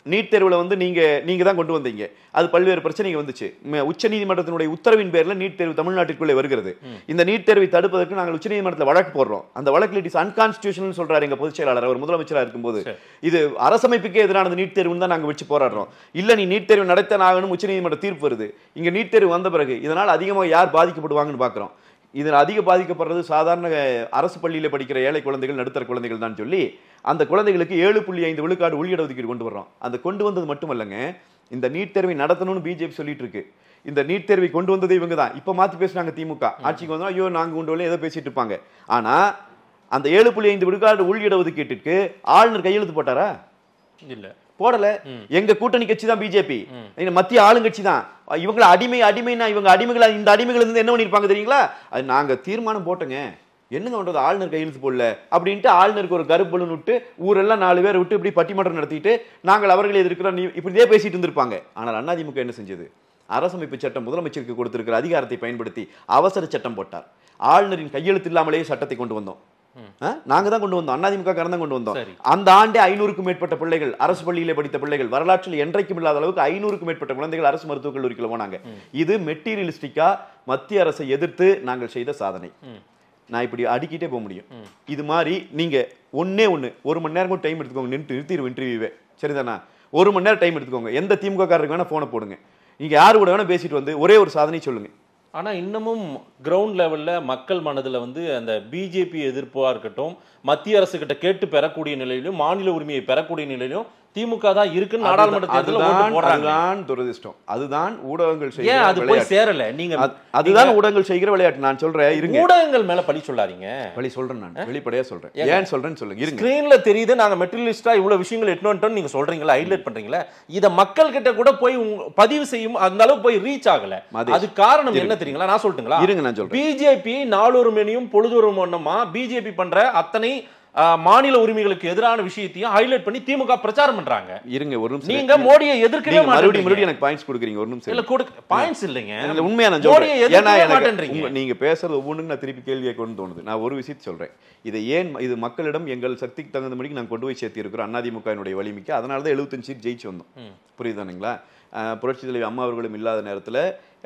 நீட் தேர்வுல வந்து நீங்க நீங்க தான் கொண்டு வந்தீங்க அது பல்வேறு பிரச்சனைகள் வந்துச்சு உச்ச நீதிமன்றத்தினுடைய உத்தரவின் பேர்ல நீட் தேர்வு தமிழ்நாட்டிற்குள்ளே வருகிறது இந்த நீட் தேர்வை தடுப்பதற்கு நாங்கள் உச்ச நீதிமன்றத்தில் வழக்கு போடுறோம் அந்த வழக்கு இட் இஸ் அன்கான்ஸ்டியூஷனல் சொல்றாரு எங்க பொதுச் செயலாளர் அவர் முதலமைச்சரா இருக்கும்போது இது அரசமைப்புக்கே எதிரானது நீட் தேர்வுன்னு தான் நாங்க வச்சு போராடுறோம் இல்ல நீ நீட் தேர்வு நடத்த ஆகணும் உச்ச நீதிமன்ற தீர்ப்பு வருது இங்க நீட் தேர்வு வந்த பிறகு இதனால் அதிகமாக யார் பாதிக்கப்படுவாங்கன்னு பார்க்குறோம் இதில் அதிக பாதிக்கப்படுறது சாதாரண அஹ், அரசு பள்ளியில் படிக்கிற ஏழை குழந்தைகள் நடுத்தர குழந்தைகள் தான் சொல்லி அந்த குழந்தைகளுக்கு ஏழு புள்ளி ஐந்து விழுக்காடு உள் இடஒதுக்கீடு கொண்டு வர்றோம் அந்த கொண்டு வந்தது மட்டுமல்லங்க இந்த நீட் தேர்வை நடத்தணும்னு பிஜேபி சொல்லிட்டு இருக்கு இந்த நீட் தேர்வை கொண்டு வந்தது இவங்க தான் இப்போ மாற்றி பேசுனாங்க திமுக ஆட்சிக்கு வந்தோம் ஐயோ நாங்கள் கொண்டு வரல ஏதோ பேசிட்டு இருப்பாங்க ஆனா அந்த ஏழு புள்ளி ஐந்து விழுக்காடு உள் இடஒதுக்கீட்டுக்கு ஆளுநர் கையெழுத்து போட்டாரா இல்ல போடல எங்க கூட்டணி கட்சி தான் பிஜேபி மத்திய ஆளுங்கட்சி தான் இவங்கள அடிமை அடிமைனா இவங்க அடிமைகளா இந்த அடிமைகள் இருந்து என்ன பண்ணிருப்பாங்க தெரியுங்களா அது நாங்க தீர்மானம் போட்டோங்க என்னங்க பண்றது ஆளுநர் கையெழுத்து போடல அப்படின்ட்டு ஆளுநருக்கு ஒரு கருப்பலன் விட்டு ஊரெல்லாம் நாலு பேர் விட்டு இப்படி பட்டிமன்றம் நடத்திட்டு நாங்கள் அவர்களை எதிர்க்கிறோம் நீ இப்படியே பேசிட்டு இருந்திருப்பாங்க ஆனால் அதிமுக என்ன செஞ்சது அரசமைப்பு சட்டம் முதலமைச்சருக்கு கொடுத்திருக்கிற அதிகாரத்தை பயன்படுத்தி அவசர சட்டம் போட்டார் ஆளுநரின் கையெழுத்து இல்லாமலேயே சட்டத்தை கொண்டு வந்தோம் ஆ? நாங்க தான் கொண்டு வந்தோம் அதிமுக தான் கொண்டு வந்தோம் சரி. அந்த ஆண்டே ஐநூறுக்கும் மேற்பட்ட பிள்ளைகள் அரசு பள்ளியிலே படித்த பிள்ளைகள் வரலாற்றில் என்றைக்கும் இல்லாத அளவுக்கு ஐநூறுக்கும் மேற்பட்ட குழந்தைகள் அரசு மருத்துவக் கல்லூரிக்குள்ள போனாங்க இது மெட்டீரியலிஸ்டிக்கா மத்திய அரசை எதிர்த்து நாங்கள் செய்த சாதனை நான் இப்படி அடிக்கிட்டே போக முடியும் இது மாதிரி நீங்க ஒண்ணே ஒண்ணு ஒரு மணி நேரம் கூட டைம் எடுத்துக்கோங்க நின்று நிறுத்திடுவோம் இன்டர்வியூவே சரிதானா ஒரு மணி நேரம் டைம் எடுத்துக்கோங்க எந்த திமுக காரருக்கு வேணா போனை போடுங்க நீங்க யாரு கூட வேணா பேசிட்டு வந்து ஒரே ஒரு சாதனை சொல்லுங்க ஆனா இன்னமும் கிரவுண்ட் லெவல்ல மக்கள் மனதுல வந்து அந்த பிஜேபி எதிர்ப்பா இருக்கட்டும் மத்திய அரசு கிட்ட கேட்டு பெறக்கூடிய நிலையிலும் மாநில உரிமையை பெறக்கூடிய நிலையிலும் திமுக தான் இருக்குன்னு நாடாளுமன்ற தேர்தலில் ஓட்டு அதுதான் போடுறாங்க அதுதான் துரதிர்ஷ்டம் அதுதான் ஊடகங்கள் செய்கிற ஏன் அது போய் விளையாட்டு. சேரல நீங்க அது- அதுதான் ஊடகங்கள் செய்கிற விளையாட்டு நான் சொல்றேன் இருங்க ஊடகங்கள் மேல பழி சொல்லாதீங்க வழி சொல்றேன் நான் வெளிப்படையா சொல்றேன் ஏங்க? ஏன் சொல்றேன்னு சொல்லுங்க இருங்க ஸ்கிரீன்ல தெரியுது நாங்க மெட்டீரியலிஸ்டா இவ்வளவு விஷயங்கள் எட்டு வந்துட்டோம் நீங்க சொல்றீங்களா ஹைலைட் பண்றீங்களா இத மக்கள் கிட்ட கூட போய் உங்க- பதிவு செய்யும் அந்த அளவுக்கு போய் ரீச் ஆகல மதேஷ், அது காரணம் இருங்க. என்ன தெரியுங்களா நான் சொல்லட்டுங்களா இருங்க நான் சொல்றேன் பிஜேபி நாளொரு மணியும் பொழுதொரு மணமா பிஜேபி பண்ற அத்தனை ஆ, மாநில உரிமைகளுக்கு எதிரான விஷயத்தையும் ஹைலைட் பண்ணி திமுக பிரச்சாரம் பண்றாங்க இருங்க ஒரு நிமிஷம் நீங்க மோடியை எதிர்க்கவே நீங்க மறுபடியும் மாட்டேன்றீங்க மறுபடியும் எனக்கு பாயிண்ட்ஸ் கொடுக்குறீங்க ஒரு நிமிஷம் இல்ல கொடுக்க பாயிண்ட்ஸ் இல்லைங்க இல்ல, உண்மையா நான் மோடியை சொல்றேன் ஏன்னா எதிர்க்கவே எனக்கு மாட்டேன்றீங்க உங்க- நீங்க பேசுறது ஒவ்வொன்றுக்கும் நான் திருப்பி கேள்வி கேட்கணும்னு தோணுது நான் ஒரு விஷயத்தை சொல்றேன் இதை ஏன் இது மக்களிடம் எங்கள் சக்திக்கு தகுந்த மணிக்கு நாங்கள் கொண்டு போய் சேர்த்தி இருக்கிறோம் அதிமுகவினுடைய வலிமைக்கு அதனால தான் எழுபத்தஞ்சு சீட் ஜெயிச்சு வந்தோம் புரியுதானுங்களா அஹ், புரட்சி தலைவி அம்மா அவர்களும் இல்லாத நேரத்தில்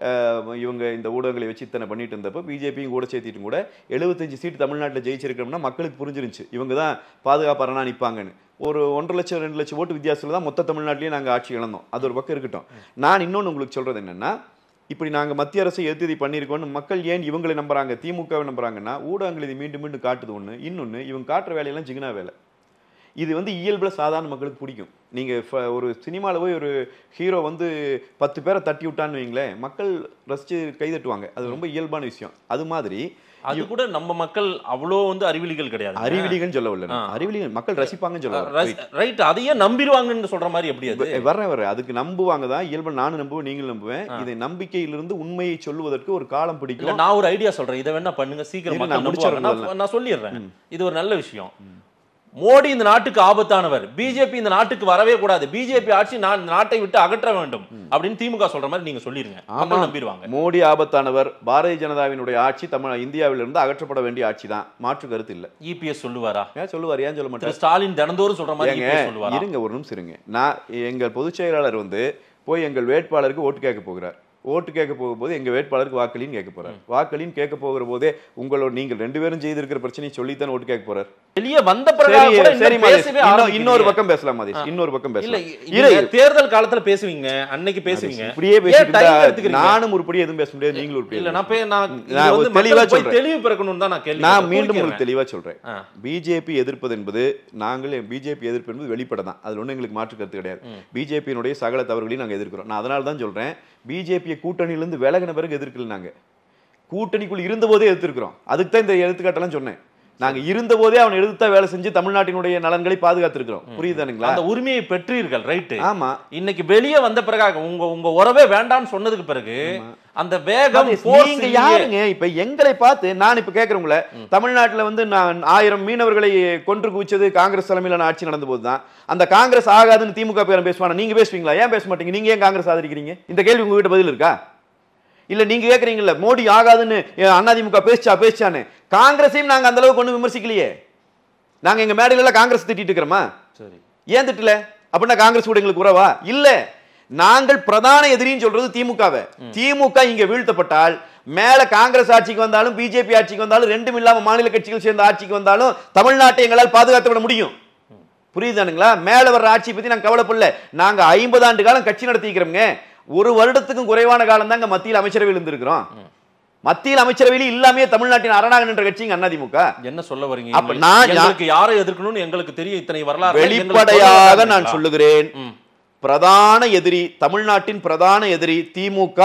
இவங்க இந்த ஊடகங்களை வச்சு இத்தனை பண்ணிட்டு இருந்தப்போ பிஜேபியும் கூட சேர்த்திட்டும் கூட எழுபத்தஞ்சு சீட் தமிழ்நாட்டில் ஜெயிச்சிருக்கோம்னா மக்களுக்கு புரிஞ்சிருந்துச்சு இவங்க தான் பாதுகாப்பாரனா நிற்பாங்கன்னு ஒரு ஒன்றரை லட்சம் ரெண்டு லட்சம் ஓட்டு வித்தியாசத்தில் தான் மொத்த தமிழ்நாட்டிலேயே நாங்கள் ஆட்சி இழந்தோம் அது ஒரு பக்கம் இருக்கட்டும் நான் இன்னொன்று உங்களுக்கு சொல்றது என்னன்னா இப்படி நாங்கள் மத்திய அரசை எதிர்த்து இதை பண்ணியிருக்கோம்னு மக்கள் ஏன் இவங்களை நம்புறாங்க திமுகவை நம்புறாங்கன்னா ஊடகங்கள் இது மீண்டும் மீண்டும் காட்டுது ஒன்று இன்னொன்று இவங்க காட்டுற வேலையெல்லாம் ஜிகினா வேலை இது வந்து இயல்புல சாதாரண மக்களுக்கு பிடிக்கும் நீங்க ஃப- ஒரு சினிமாவில் போய் ஒரு ஹீரோ வந்து பத்து பேரை தட்டி விட்டான்னு வைங்களேன் மக்கள் ரசிச்சு கைதட்டுவாங்க அது ரொம்ப இயல்பான விஷயம் அது மாதிரி அது கூட நம்ம மக்கள் அவ்வளோ வந்து அறிவிலிகள் கிடையாது அறிவிலிகன்னு சொல்ல வரல நான். ஆ. அறிவிலிகள் மக்கள் ரசிப்பாங்கன்னு சொல்ல வரேன். ரைட் அதையே நம்பிடுவாங்கன்னு சொல்ற மாதிரி எப்படி அது வ- வர்றேன் வர்றேன் அதுக்கு நம்புவாங்க தான் இயல்பு நானும் நம்புவேன் நீங்களும் நம்புவேன் இதை நம்பிக்கையிலிருந்து உண்மையை சொல்லுவதற்கு ஒரு காலம் இல்ல பிடிக்கும் நான் ஒரு ஐடியா சொல்றேன் இதை வேணா பண்ணுங்க சீக்கிரம் இரு, மக்கள் நான் முடிச்சிடுறேன் நம்புவாங்க. நான் நான் சொல்லிடுறேன் இது ஒரு நல்ல விஷயம் மோடி இந்த நாட்டுக்கு ஆபத்தானவர் பிஜேபி இந்த நாட்டுக்கு வரவே கூடாது பிஜேபி ஆட்சி நான் இந்த நாட்டை விட்டு அகற்ற வேண்டும் அப்படின்னு திமுக சொல்ற மாதிரி நீங்க சொல்லிருங்க ஆமா மக்கள் நம்பிடுவாங்க மோடி ஆபத்தானவர் பாரதிய ஜனதாவினுடைய ஆட்சி தமிழ் இந்தியாவிலிருந்து அகற்றப்பட வேண்டிய ஆட்சி தான் மாற்று கருத்து இல்ல இபிஎஸ் சொல்லுவாரா ஏன் சொல்லுவார் ஏன் சொல்ல மாட்டார் திரு ஸ்டாலின் தினந்தோறும் சொல்ற மாதிரி ஏங்க EPS சொல்லுவாரா இருங்க ஒரு நிமிஷம் இருங்க நான் எங்கள் பொதுச் செயலாளர் வந்து போய் எங்கள் வேட்பாளருக்கு ஓட்டு கேட்க போகிறார் ஓட்டு கேட்க போகும்போது எங்க வேட்பாளருக்கு வாக்களின்னு கேட்க போறார் வாக்களின்னு கேட்க போகிற போதே உங்களோட நீங்கள் ரெண்டு பேரும் செய்திருக்கிற பிரச்சனையை சொல்லித்தான் ஓட்டு கேட்க போறார் வெளியே வந்த பிறகு சரி கூட சரி இன்னும் மதேஷ். பேசவே இன்னொரு- ஆரம்பிக்கலையே. இன்னொரு பக்கம் பேசலாம் மதேஷ் இன்னொரு பக்கம் இல்ல பேசலாம் இங்க இரு, இரு. தேர்தல் காலத்துல பேசுவீங்க அன்னைக்கு பேசுவீங்க இப்படியே ஏன் பேசிட்டு time இருந்தா எடுத்துக்கிறீங்க? நானும் உருப்படி எதுவும் பேச முடியாது நீங்களும் உருப்படி இல்ல நான் பே- நான் இது நான் ஒரு வந்து தெளிவா மக்கள் போய் சொல்றேன். தெளிவு பிறக்கணும்னு தான் நான் கேள்வி நான் கேட்கிறேன். மீண்டும் குறிக்கிறேன். உங்களுக்கு தெளிவா சொல்றேன் ஆ. பிஜேபி எதிர்ப்பது என்பது நாங்கள் பிஜேபி எதிர்ப்பு என்பது வெளிப்படை தான் அதுல ஒண்ணும் எங்களுக்கு மாற்று கருத்து கிடையாது பிஜேபியினுடைய சகல தவறுகளையும் நாங்க எதிர்க்கிறோம் நான் அதனால தான் சொல்றேன் பிஜேபியை கூட்டணியிலிருந்து விலகின பிறகு எதிர்க்கல நாங்க கூட்டணிக்குள் இருந்த போதே எதிர்க்கிறோம் அதுக்கு தான் இந்த எடுத்துக்காட்டெல்லாம் சொன்னேன் நாங்க இருந்த போதே அவன் எதிர்த்தா வேலை செஞ்சு தமிழ்நாட்டினுடைய நலன்களை பாதுகாத்திருக்கிறோம் புரியுதானுங்களா அந்த உரிமையை பெற்றீர்கள் ரைட்டு ஆமா இன்னைக்கு வெளியே வந்த பிறகு உங்க உங்க உறவே வேண்டாம்னு சொன்னதுக்கு பிறகு அந்த வேகம் force நீங்க இல்லையே. யாருங்க இப்ப எங்களை பார்த்து நான் இப்ப கேக்குறேன் உங்களை தமிழ்நாட்டுல வந்து நான் ஆயிரம் மீனவர்களை கொன்று குவிச்சது காங்கிரஸ் தலைமையிலான ஆட்சி நடந்த போதுதான் அந்த காங்கிரஸ் ஆகாதுன்னு திமுக பேரம் பேசுவானா நீங்க பேசுவீங்களா ஏன் பேச மாட்டீங்க நீங்க ஏன் காங்கிரஸ் ஆதரிக்கிறீங்க இந்த கேள்வி உங்ககிட்ட பதில் இருக்கா இல்ல நீங்க கேக்குறீங்கல்ல மோடி ஆகாதுன்னு அஹ், அதிமுக பேசிச்சா பேசிச்சான்னு காங்கிரஸையும் நாங்க அந்த அளவுக்கு ஒண்ணும் விமர்சிக்கலையே நாங்க எங்க மேடையில எல்லாம் காங்கிரஸ் திட்டிட்டு இருக்கிறோமா சரி ஏன் திட்டல அப்படின்னா காங்கிரஸ் கூட எங்களுக்கு உறவா இல்ல நாங்கள் பிரதான எதிரின்னு சொல்றது திமுகவை திமுக இங்க வீழ்த்தப்பட்டால் மேல காங்கிரஸ் ஆட்சிக்கு வந்தாலும் பிஜேபி ஆட்சிக்கு வந்தாலும் ரெண்டும் இல்லாம மாநில கட்சிகள் சேர்ந்த ஆட்சிக்கு வந்தாலும் தமிழ்நாட்டை எங்களால் பாதுகாத்து விட முடியும் புரியுதானுங்களா மேல வர்ற ஆட்சி பத்தி நாங்க கவலைப்படல நாங்க ஐம்பது ஆண்டு காலம் கட்சி நடத்திக்கிறோங்க ஒரு வருடத்துக்கும் குறைவான காலம் தாங்க மத்தியில் அமைச்சரவையில் இருந்திருக்கிறோம் மத்தியில் அமைச்சரவையில் இல்லாமே தமிழ்நாட்டின் அரணாக என்ற கட்சி இங்க அதிமுக என்ன சொல்ல வரீங்க அப்ப எங்களுக்கு- நான் எங்களுக்கு யாரை எதிர்க்கணும்னு எங்களுக்கு தெரியும் இத்தனை வரலாறு வெளிப்படையாக நான் சொல்லுகிறேன் பிரதான எதிரி தமிழ்நாட்டின் பிரதான எதிரி திமுக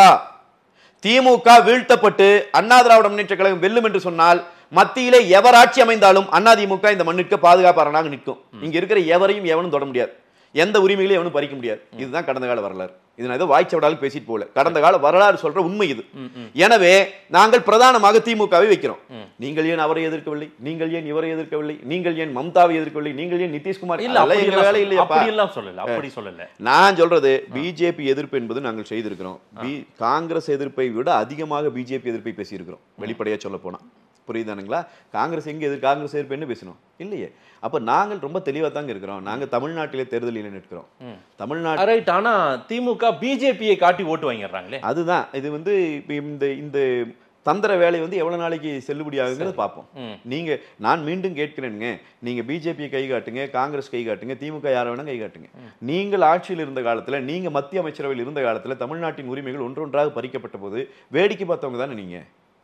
திமுக வீழ்த்தப்பட்டு அண்ணா திராவிட முன்னேற்ற கழகம் வெல்லும் என்று சொன்னால் மத்தியிலே எவர் ஆட்சி அமைந்தாலும் அதிமுக இந்த மண்ணிற்கு பாதுகாப்பாளனாக நிற்கும் இங்க இருக்கிற எவரையும் எவனும் தொட முடியாது எந்த உரிமைகளையும் எவனும் பறிக்க முடியாது இதுதான் கடந்த கால வரலாறு இது நான் ஏதோ வாய்ச்சவடாலும் பேசிட்டு போல கடந்த கால வரலாறு சொல்ற உண்மை இது எனவே நாங்கள் பிரதானமாக திமுகவை வைக்கிறோம் நீங்கள் ஏன் அவரை எதிர்க்கவில்லை நீங்கள் ஏன் இவரை எதிர்க்கவில்லை நீங்கள் ஏன் மம்தாவை எதிர்க்கவில்லை நீங்கள் ஏன் நிதிஷ்குமார் இல்ல அதெல்லாம் அப்படி எங்க எல்லாம் வேலை சொல்ல- இல்லையாப்பா அப்படி எல்லாம் சொல்லல அப்படி சொல்லல நான் சொல்றது பிஜேபி எதிர்ப்பு என்பது நாங்கள் செய்திருக்கிறோம் பி- காங்கிரஸ் எதிர்ப்பை விட அதிகமாக பிஜேபி எதிர்ப்பை பேசியிருக்கிறோம் வெளிப்படையா சொல்ல போனா புரியுதானுங்களா காங்கிரஸ் எங்க எதிர் காங்கிரஸ் எதிர்ப்பு என்ன பேசணும் இல்லையே அப்ப நாங்கள் ரொம்ப தெளிவா தாங்க இருக்கிறோம் நாங்க தமிழ்நாட்டிலே தேர்தலில் நிற்கிறோம் தமிழ்நாடு ரைட் ஆனா திமுக பிஜேபியை காட்டி ஓட்டு வாங்கிடுறாங்களே அதுதான் இது வந்து இப்ப இந்த இந்த தந்திர வேலை வந்து எவ்வளவு நாளைக்கு செல்லுபடி ஆகுங்கிறத பார்ப்போம் ம். நீங்க நான் மீண்டும் கேட்கிறேனுங்க நீங்க பிஜேபி கை காட்டுங்க காங்கிரஸ் கை காட்டுங்க திமுக யாரை வேணா கை காட்டுங்க நீங்கள் ஆட்சியில் இருந்த காலத்துல நீங்க மத்திய அமைச்சரவையில் இருந்த காலத்துல தமிழ்நாட்டின் உரிமைகள் ஒன்றொன்றாக பறிக்கப்பட்ட போது வேடிக்கை பார்த்தவங்க தானே நீங்க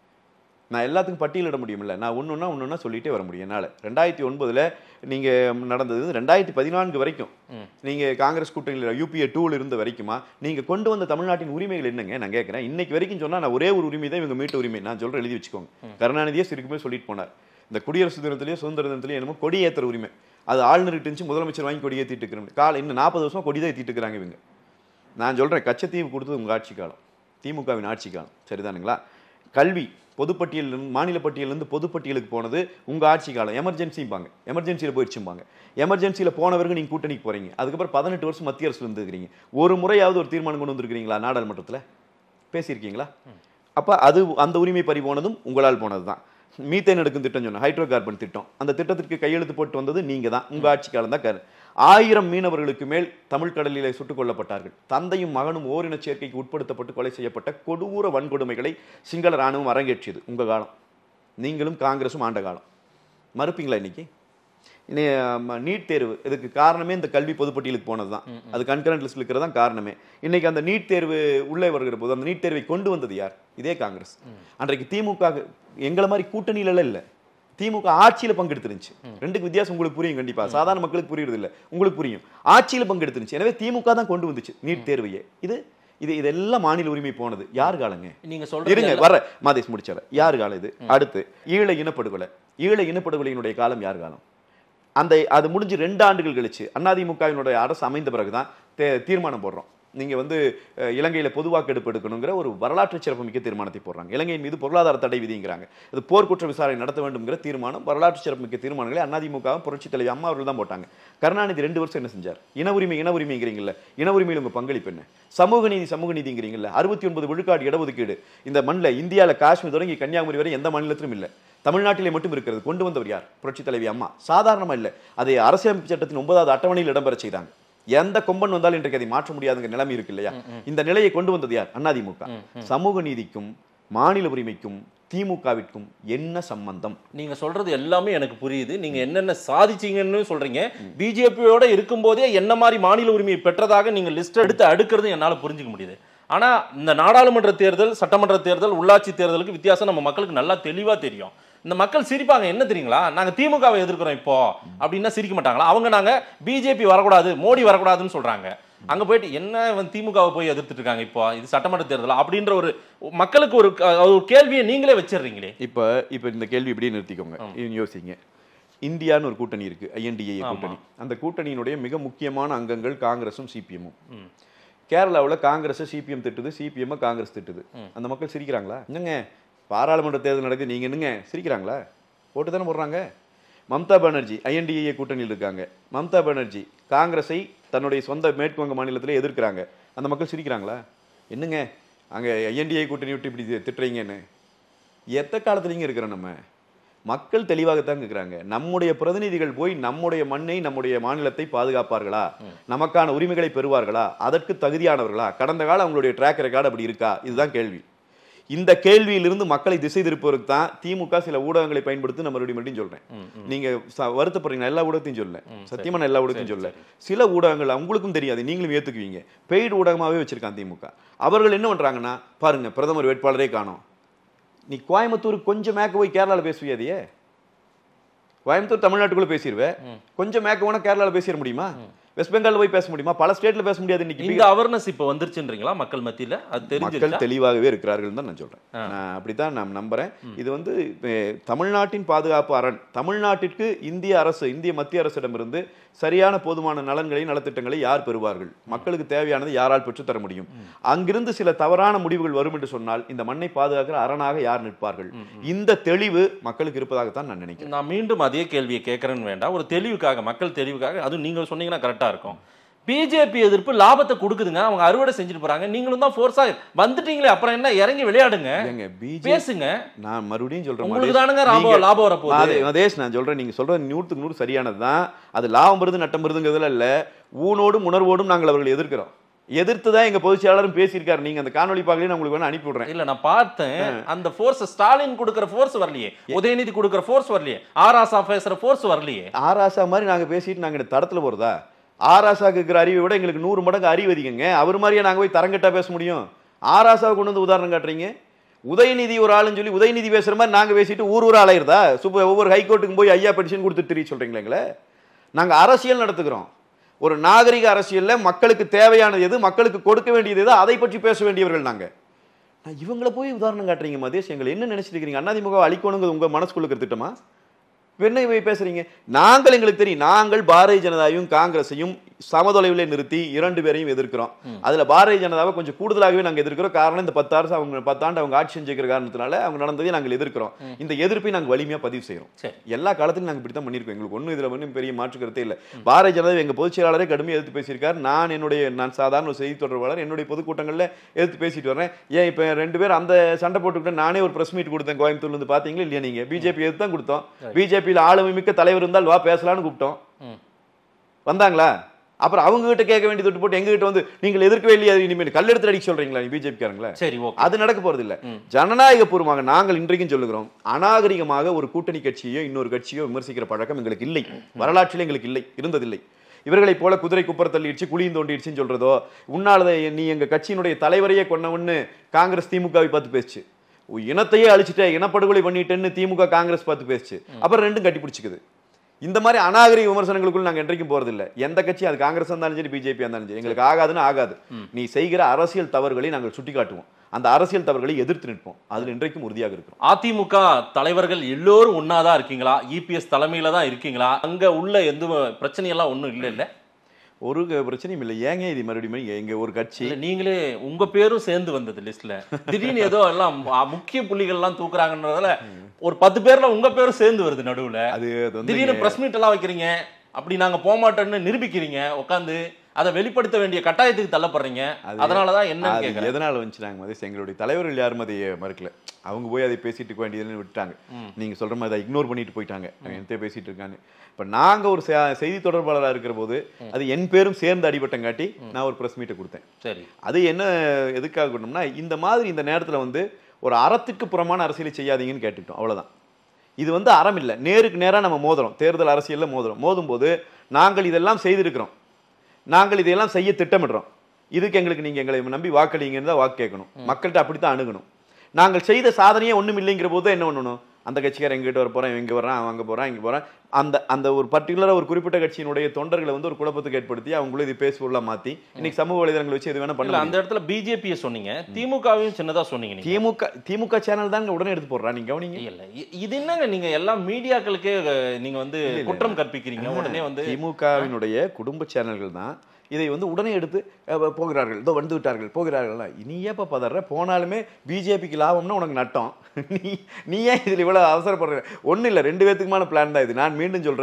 நான் எல்லாத்துக்கும் பட்டியலிட முடியுமில்ல நான் ஒன்னொன்னா ஒன்னொன்னா சொல்லிட்டே வர முடியும் என்னால ரெண்டாயிரத்தி ஒன்பதுல நீங்க நடந்தது ரெண்டாயிரத்தி பதினான்கு வரைக்கும் நீங்க காங்கிரஸ் கூட்டணியில் யூபிஏ டூல இருந்த வரைக்குமா நீங்க கொண்டு வந்த தமிழ்நாட்டின் உரிமைகள் என்னங்க நான் கேட்கிறேன் இன்னைக்கு வரைக்கும் சொன்னா நான் ஒரே ஒரு உரிமை தான் இவங்க மீட்ட உரிமை நான் சொல்றேன் எழுதி வச்சுக்கோங்க கருணாநிதியே சிறுக்குமே சொல்லிட்டு போனார் இந்த குடியரசு தினத்திலேயே சுதந்திர தினத்திலேயே என்னமோ கொடியேற்ற உரிமை அது ஆளுநர் இருந்துச்சு முதலமைச்சர் வாங்கி கொடி ஏற்றிட்டு இருக்கிறோம் காலை இன்னும் நாற்பது வருஷம் கொடி தான் ஏற்றிட்டு இருக்கிறாங்க இவங்க நான் சொல்றேன் கச்சத்தீவு கொடுத்தது உங்க ஆட்சி காலம் திமுகவின் ஆட்சி காலம் சரிதானுங்களா கல்வி பொதுப்பட்டியல் மாநில பட்டியலிருந்து பொதுப்பட்டியலுக்கு போனது உங்க ஆட்சி காலம் எமர்ஜென்சிம்பாங்க எமர்ஜென்சியில் போயிடுச்சும்பாங்க எமர்ஜென்சியில் போனவர்கள் நீங்க கூட்டணிக்கு போறீங்க அதுக்கப்புறம் பதினெட்டு வருஷம் மத்திய அரசு இருந்துக்கிறீங்க ஒரு முறையாவது ஒரு தீர்மானம் கொண்டு வந்திருக்கிறீங்களா நாடாளுமன்றத்தில் பேசியிருக்கீங்களா அப்ப அது அந்த உரிமை பறி போனதும் உங்களால் போனது தான் மீத்தேன் எடுக்கும் திட்டம் சொன்னேன் ஹைட்ரோ கார்பன் திட்டம் அந்த திட்டத்திற்கு கையெழுத்து போட்டு வந்தது நீங்க தான் உங்க ஆட்சி காலம் தான் கரு ஆயிரம் மீனவர்களுக்கு மேல் தமிழ் கடலிலே சுட்டுக் கொல்லப்பட்டார்கள் தந்தையும் மகனும் ஓரின சேர்க்கைக்கு உட்படுத்தப்பட்டு கொலை செய்யப்பட்ட கொடூர வன்கொடுமைகளை சிங்கள ராணுவம் அரங்கேற்றியது உங்க காலம் நீங்களும் காங்கிரஸும் ஆண்ட காலம் மறுப்பீங்களா இன்னைக்கு இனி நீட் தேர்வு இதுக்கு காரணமே இந்த கல்வி பொதுப்பட்டியலுக்கு போனது தான் அது கன்கரண்ட் லிஸ்ட்ல இருக்கிறது தான் காரணமே இன்னைக்கு அந்த நீட் தேர்வு உள்ளே வருகிற போது அந்த நீட் தேர்வை கொண்டு வந்தது யார் இதே காங்கிரஸ் அன்றைக்கு திமுக எங்களை மாதிரி கூட்டணியில எல்லாம் இல்ல திமுக ஆட்சியில பங்கெடுத்துருந்துச்சு ரெண்டுக்கு வித்தியாசம் உங்களுக்கு புரியும் கண்டிப்பா சாதாரண மக்களுக்கு புரியுறது இல்ல உங்களுக்கு புரியும் ஆட்சியில பங்கெடுத்துருந்துச்சு எனவே திமுக தான் கொண்டு வந்துச்சு நீட் தேர்வையே இது இது இதெல்லாம் மாநில உரிமை போனது யார் காலங்க நீங்க சொல்றது இருங்க எல்லாம்- வர மாதேஷ் முடிச்சார யார் காலம் இது அடுத்து ஈழ இனப்படுகொலை ஈழ இனப்படுகொலையினுடைய காலம் யார் காலம் அந்த அது முடிஞ்சு ரெண்டு ஆண்டுகள் கழிச்சு அதிமுகவினுடைய அரசு அமைந்த பிறகுதான் தே- தீர்மானம் போடுறோம் நீங்க வந்து அஹ், இலங்கையில பொது வாக்கெடுப்பு எடுக்கணுங்கிற ஒரு வரலாற்று சிறப்புமிக்க தீர்மானத்தை போடுறாங்க இலங்கையின் மீது பொருளாதார தடை விதிங்கிறாங்க இது போர்க்குற்ற விசாரணை நடத்த வேண்டும்ங்கிற தீர்மானம் வரலாற்று சிறப்புமிக்க தீர்மானங்களை அதிமுகவும் புரட்சி தலைவி அம்மா அவர்கள் தான் போட்டாங்க கருணாநிதி ரெண்டு வருஷம் என்ன செஞ்சார் இன உரிமை இன உரிமைங்கிறீங்கல்ல இன உரிமையில் உங்க பங்களிப்பு என்ன சமூக நீதி சமூக நீதிங்கிறீங்கல்ல அறுபத்தி ஒன்பது விழுக்காடு இடஒதுக்கீடு இந்த மண்ணில் இந்தியாவில் காஷ்மீர் தொடங்கி கன்னியாகுமரி வரை எந்த மாநிலத்திலும் இல்லை தமிழ்நாட்டிலே மட்டும் இருக்கிறது கொண்டு வந்தவர் யார் புரட்சி தலைவி அம்மா சாதாரணமா இல்லை அதை அரசியலமைப்பு சட்டத்தின் ஒன்பதாவது அட்டவணையில் இடம்பெற செய்தாங்க எந்த கொம்பன் வந்தாலும் இன்றைக்கு அதை மாற்ற முடியாதுங்க நிலைமை இருக்கு இல்லையா இந்த நிலையை கொண்டு வந்தது யார் அதிமுக சமூக நீதிக்கும் மாநில உரிமைக்கும் திமுகவிற்கும் என்ன சம்பந்தம் நீங்க சொல்றது எல்லாமே எனக்கு புரியுது நீங்க என்னென்ன சாதிச்சீங்கன்னு சொல்றீங்க பிஜேபியோட இருக்கும்போதே என்ன மாதிரி மாநில உரிமையை பெற்றதாக நீங்க லிஸ்ட் எடுத்து அடுக்கிறது என்னால புரிஞ்சுக்க முடியுது ஆனா இந்த நாடாளுமன்ற தேர்தல் சட்டமன்ற தேர்தல் உள்ளாட்சி தேர்தலுக்கு வித்தியாசம் நம்ம மக்களுக்கு நல்லா தெளிவா தெரியும் இந்த மக்கள் சிரிப்பாங்க என்ன தெரியுங்களா நாங்க திமுகவை எதிர்க்கிறோம் இப்போ அப்படின்னா சிரிக்க மாட்டாங்களா அவங்க நாங்க பிஜேபி வரக்கூடாது மோடி வரக்கூடாதுன்னு சொல்றாங்க அங்க போயிட்டு என்ன இவன் திமுகவை போய் எதிர்த்துட்டு இருக்காங்க இப்போ இது சட்டமன்ற தேர்தல் அப்படின்ற ஒரு மக்களுக்கு ஒரு க- ஒரு கேள்வியை நீங்களே வச்சிடுறீங்களே இப்ப இப்ப இந்த கேள்வி இப்படியே நிறுத்திக்கோங்க இது யோசிங்க இந்தியான்னு ஒரு கூட்டணி இருக்கு ஐஎன்டிஏ கூட்டணி அந்த கூட்டணியினுடைய மிக முக்கியமான அங்கங்கள் காங்கிரஸும் சிபிஎம்மும் கேரளாவுல காங்கிரஸ் சிபிஎம் திட்டுது சிபிஎம் காங்கிரஸ் திட்டுது அந்த மக்கள் சிரிக்கிறாங்களா என்னங்க பாராளுமன்ற தேர்தல் நடக்குது நீங்க என்னங்க சிரிக்கிறாங்களா ஓட்டு தானே போடுறாங்க மம்தா பானர்ஜி ஐஎன்டிஏ கூட்டணியில் இருக்காங்க மம்தா பானர்ஜி காங்கிரஸை தன்னுடைய சொந்த மேற்கு வங்க மாநிலத்திலே எதிர்க்கிறாங்க அந்த மக்கள் சிரிக்கிறாங்களா என்னங்க அங்க ஐஎன்டிஏ கூட்டணி விட்டு இப்படி திட்டுறீங்கன்னு எத்த காலத்துலங்க இருக்கிறோம் நம்ம மக்கள் தெளிவாகத்தான் கேட்குறாங்க நம்முடைய பிரதிநிதிகள் போய் நம்முடைய மண்ணை நம்முடைய மாநிலத்தை பாதுகாப்பார்களா நமக்கான உரிமைகளை பெறுவார்களா அதற்கு தகுதியானவர்களா கடந்த காலம் அவங்களுடைய ட்ராக் ரெக்கார்டு அப்படி இருக்கா இதுதான் கேள்வி இந்த கேள்வியிலிருந்து மக்களை திசை திருப்பதற்கு தான் திமுக சில ஊடகங்களை பயன்படுத்தி நம்ம மறுபடியும் மறுபடியும் சொல்றேன் நீங்க ச- வருத்தப்படுறீங்க நான் எல்லா ஊடகத்தையும் சொல்லல சத்தியமா நான் எல்லா ஊடகத்தையும் சொல்லல சில ஊடகங்கள் உங்களுக்கும் தெரியாது நீங்களும் ஏத்துக்குவீங்க பெய்டு ஊடகமாவே வச்சிருக்கான் திமுக அவர்கள் என்ன பண்றாங்கன்னா பாருங்க பிரதமர் வேட்பாளரே காணோம் நீ கோயம்புத்தூர் கொஞ்சம் மேக்க போய் கேரளால பேசுவியாதியே கோயம்புத்தூர் தமிழ்நாட்டுக்குள்ள பேசிடுவேன் கொஞ்சம் மேக்க போனா கேரளால பேசிட முடியுமா வெஸ்ட் பெங்கால்ல போய் பேச முடியுமா பல ஸ்டேட்ல பேச முடியாது இன்னைக்கு இந்த அவேர்னஸ் இப்ப வந்துருச்சுன்றீங்களா மக்கள் மத்தியில அது மக்கள் தெரிஞ்சிருச்சா தெளிவாகவே இருக்கிறார்கள் தான் நான் சொல்றேன் நான் அப்படித்தான் நான் நம்புறேன் இது வந்து அஹ், தமிழ்நாட்டின் பாதுகாப்பு அரண் தமிழ்நாட்டிற்கு இந்திய அரசு இந்திய மத்திய அரசிடமிருந்து சரியான போதுமான நலன்களை நலத்திட்டங்களை யார் பெறுவார்கள் மக்களுக்கு தேவையானது யாரால் பெற்றுத் தர முடியும் அங்கிருந்து சில தவறான முடிவுகள் வரும் என்று சொன்னால் இந்த மண்ணை பாதுகாக்கிற அரணாக யார் நிற்பார்கள் இந்த தெளிவு மக்களுக்கு இருப்பதாகத்தான் நான் நினைக்கிறேன் நான் மீண்டும் அதே கேள்வியை கேட்கறேன்னு வேண்டாம் ஒரு தெளிவுக்காக மக்கள் தெளிவுக்காக அதுவும் நீங்க சொன்னீங்கன்னா கரெக்டா இருக்கும் பிஜேபி எதிர்ப்பு லாபத்தை கொடுக்குதுங்க அவங்க அறுவடை செஞ்சுட்டு போறாங்க நீங்களும் தான் ஃபோர்ஸா வந்துட்டீங்களே அப்புறம் என்ன இறங்கி விளையாடுங்க ஏங்க பிஜேபி பேசுங்க நான் மறுபடியும் சொல்றேன் உங்களுக்கு மதேஷ், தானுங்க லாபம் நீங்க- லாபம் வரப்போகுது அதே- மதேஷ் நான் சொல்றேன் நீங்க சொல்றது நூற்றுக்கு நூறு சரியானது தான் அது லாபம் வருது நட்டம் வருதுங்கிறதுல இல்ல ஊனோடும் உணர்வோடும் நாங்கள் அவர்களை எதிர்க்கிறோம் எதிர்த்து தான் எங்க பொதுச் செயலாளரும் பேசியிருக்காரு நீங்க அந்த காணொலி பார்க்கலையே நான் உங்களுக்கு வேணா அனுப்பி விடுறேன் இல்ல நான் பார்த்தேன் அந்த ஃபோர்ஸ் ஸ்டாலின் கொடுக்கிற ஃபோர்ஸ் வரலையே உதயநிதி கொடுக்கிற ஃபோர்ஸ் வரலையே ஆராசா பேசுற ஃபோர்ஸ் வரலையே ஆராசா மாதிரி நாங்க பேசிட்டு நாங்க இந்த தடத்துல போறதா ஆராசாக்கு இருக்கிற அறிவை விட எங்களுக்கு நூறு மடங்கு அறிவு அதிகங்க அவர் மாதிரியே நாங்க போய் தரங்கட்டா பேச முடியும் ஆராசாவை கொண்டு வந்து உதாரணம் காட்டுறீங்க உதயநிதி ஒரு ஆளுன்னு சொல்லி உதயநிதி பேசுற மாதிரி நாங்க பேசிட்டு ஊர் ஊரா அலையிறதா சூப்பர் ஒவ்வொரு ஹைகோர்ட்டுக்கும் போய் ஐயா பெட்டிஷன் கொடுத்து தெரிய சொல்றீங்களா எங்களை நாங்க அரசியல் நடத்துகிறோம் ஒரு நாகரிக அரசியல்ல மக்களுக்கு தேவையானது எது மக்களுக்கு கொடுக்க வேண்டியது எது அதை பற்றி பேச வேண்டியவர்கள் நாங்க நான் இவங்களை போய் உதாரணம் காட்டுறீங்க மதேஷ் எங்களை என்ன நினைச்சிட்டு இருக்கீங்க அதிமுக அழிக்கணுங்கிறது உங்க மனசுக்குள்ள இருக்கிற திட்டமா என்ன போய் பேசுறீங்க நாங்கள் எங்களுக்கு தெரியும் நாங்கள் பாரதிய ஜனதாவையும் காங்கிரஸையும் சமதொலைவிலே நிறுத்தி இரண்டு பேரையும் எதிர்க்கிறோம் அதுல பாரதிய ஜனதாவை கொஞ்சம் கூடுதலாகவே நாங்க எதிர்க்கிறோம் காரணம் இந்த பத்து அரசு அவங்க பத்தாண்டு அவங்க ஆட்சி செஞ்சுக்கிற காரணத்தினால அவங்க நடந்ததை நாங்கள் எதிர்க்கிறோம் இந்த எதிர்ப்பை நாங்கள் வலிமையா பதிவு செய்யறோம் சரி. எல்லா காலத்திலும் நாங்க இப்படி தான் பண்ணியிருக்கோம் எங்களுக்கு ஒன்றும் இதுல ஒன்றும் பெரிய மாற்று கருத்தே இல்லை பாரதிய ஜனதா எங்க பொதுச் செயலாளரே கடுமையாக எதிர்த்து பேசியிருக்கார் நான் என்னுடைய நான் சாதாரண ஒரு செய்தி தொடர்பாளர் என்னுடைய பொதுக்கூட்டங்கள்ல எதிர்த்து பேசிட்டு வரேன் ஏன் இப்போ ரெண்டு பேர் அந்த சண்டை போட்டுக்கிட்டு நானே ஒரு பிரஸ் மீட் கொடுத்தேன் கோயம்புத்தூர்ல இருந்து பாத்தீங்களா இல்லையா நீங்க பிஜேபி எதிர்த்து தான் கொடுத்தோம் பிஜேபியில் ஆளுமை மிக்க தலைவர் இருந்தால் வா பேசலாம்னு கூப்பிட்டோம் ம். வந்தாங்களா அப்புறம் அவங்க கிட்ட கேட்க வேண்டியது விட்டு போட்டு எங்க கிட்ட வந்து நீங்கள் எதிர்க்கவே இல்லையா இனிமேல் கல்லெடுத்து அடிக்க சொல்றீங்களா நீ பிஜேபி காரங்களா சரி ஓகே அது நடக்க போறது இல்ல ஜனநாயக பூர்வமாக நாங்கள் இன்றைக்கும் சொல்லுகிறோம் அநாகரிகமாக ஒரு கூட்டணி கட்சியோ இன்னொரு கட்சியோ விமர்சிக்கிற பழக்கம் எங்களுக்கு இல்லை வரலாற்றில் எங்களுக்கு இல்லை இருந்ததில்லை இவர்களைப் போல குதிரை குப்பர தள்ளிடுச்சு குழியும் தோண்டிடுச்சுன்னு சொல்றதோ உன்னால நீ எங்க கட்சியினுடைய தலைவரையே கொன்னவன்னு காங்கிரஸ் திமுகவை பார்த்து பேசுச்சு உன் இனத்தையே அழிச்சிட்ட இனப்படுகொலை பண்ணிட்டேன்னு திமுக காங்கிரஸ் பார்த்து பேசுச்சு அப்புறம் ரெண்டும் கட்டி பிடிச்சிக்குது இந்த மாதிரி அநாகரிக விமர்சனங்களுக்குள்ள நாங்க என்றைக்கும் போறதில்ல எந்த கட்சி அது காங்கிரஸ் இருந்தாலும் சரி பிஜேபி இருந்தாலும் சரி எங்களுக்கு ஆகாதுன்னு ஆகாது நீ செய்கிற அரசியல் தவறுகளை நாங்கள் சுட்டிக்காட்டுவோம் அந்த அரசியல் தவறுகளை எதிர்த்து நிற்போம் அதில் இன்றைக்கும் உறுதியாக இருக்கிறோம் அதிமுக தலைவர்கள் எல்லோரும் ஒன்னாதான் இருக்கீங்களா இபிஎஸ் தலைமையில தான் இருக்கீங்களா அங்க உள்ள எந்த பிரச்சனையெல்லாம் ஒண்ணும் இல்ல இல்ல ஒரு க- பிரச்சனையும் இல்லை ஏங்க இது மறுபடியும் இங்க- இங்க ஒரு கட்சி இல்ல நீங்களே உங்க பேரும் சேர்ந்து வந்தது லிஸ்ட்ல திடீர்னு ஏதோ எல்லாம் மு- முக்கிய புள்ளிகள் எல்லாம் தூக்குறாங்கன்றதுல ஒரு பத்து பேர்ல உங்க பேரும் சேர்ந்து வருது நடுவுல அது அது வந்து திடீர்னு பிரஸ் மீட் எல்லாம் வைக்கிறீங்க அப்படி நாங்க போக மாட்டோம்னு நிரூபிக்கிறீங்க உட்காந்து அதை வெளிப்படுத்த வேண்டிய கட்டாயத்துக்கு தள்ளப்படுறீங்க அது- அதனாலதான் என்னன்னு அது கேக்குறேன் எதனால வந்துச்சு நாங்க மதேஷ் எங்களுடைய தலைவர்கள் யாரும் அதை மறுக்கல அவங்க போய் அதை பேசிட்டு இருக்க வேண்டியதுன்னு விட்டுட்டாங்க நீங்க சொல்ற மாதிரி அதை இக்னோர் பண்ணிட்டு போயிட்டாங்க அவன் என்கிட்ட பேசிட்டு இருக்கான்னு இப்ப நாங்க ஒரு செ- செய்தி தொடர்பாளராக இருக்கிற போது அது என் பேரும் சேர்ந்து அடிபட்டங்காட்டி நான் ஒரு பிரஸ் மீட்டை கொடுத்தேன் சரி அது என்ன எதுக்காக கொண்டோம்னா இந்த மாதிரி இந்த நேரத்துல வந்து ஒரு அறத்திற்கு புறமான அரசியலை செய்யாதீங்கன்னு கேட்டுட்டோம் அவ்வளவுதான் இது வந்து அறம் இல்லை நேருக்கு நேரா நம்ம மோதுறோம் தேர்தல் அரசியல்ல மோதுறோம் மோதும்போது நாங்கள் இதெல்லாம் செய்திருக்கிறோம் நாங்கள் இதையெல்லாம் செய்ய திட்டமிடுறோம் இதுக்கு எங்களுக்கு நீங்க எங்களை நம்பி வாக்களிங்கன்னு தான் வாக்கு கேட்கணும் மக்கள்கிட்ட அப்படித்தான் அணுகணும் நாங்கள் செய்த சாதனையே ஒண்ணும் இல்லைங்கிற போது என்ன பண்ணணும் அந்த கட்சிக்காரன் எங்கிட்ட வர போறான் இங்க வர்றான் அவன் அங்க போறான் இங்க போறான் அந்த அந்த ஒரு பர்டிகுலரா ஒரு குறிப்பிட்ட கட்சியினுடைய தொண்டர்களை வந்து ஒரு குழப்பத்துக்கு ஏற்படுத்தி அவங்களும் இது பேசுவொருளா மாத்தி இன்னைக்கு சமூக வலைதளங்களை வச்சு எது வேணா இல்ல பண்ணல அந்த இடத்துல பிஜேபியை சொன்னீங்க திமுகவையும் சின்னதா சொன்னீங்க நீங்க திமுக திமுக சேனல் தான் உடனே எடுத்து போடுறா நீங்க கவனிங்க இல்ல இ- இது என்னங்க நீங்க எல்லாம் மீடியாக்களுக்கே அஹ், நீங்க வந்து குற்றம் கற்பிக்கிறீங்க உடனே வந்து திமுகவினுடைய குடும்ப சேனல்கள் தான் இதை வந்து உடனே எடுத்து அஹ், போகிறார்கள் இதோ வந்து விட்டார்கள் போகிறார்கள் நீ ஏப்பா பதற போனாலுமே பிஜேபிக்கு லாபம்னா உனக்கு நட்டம் நீ நீ ஏன் இதில் இவ்வளோ அவசரப்படுற ஒன்றும் இல்லை ரெண்டு பேத்துக்குமான பிளான் தான் இது நான் மீண்டும் சொல்கிறேன்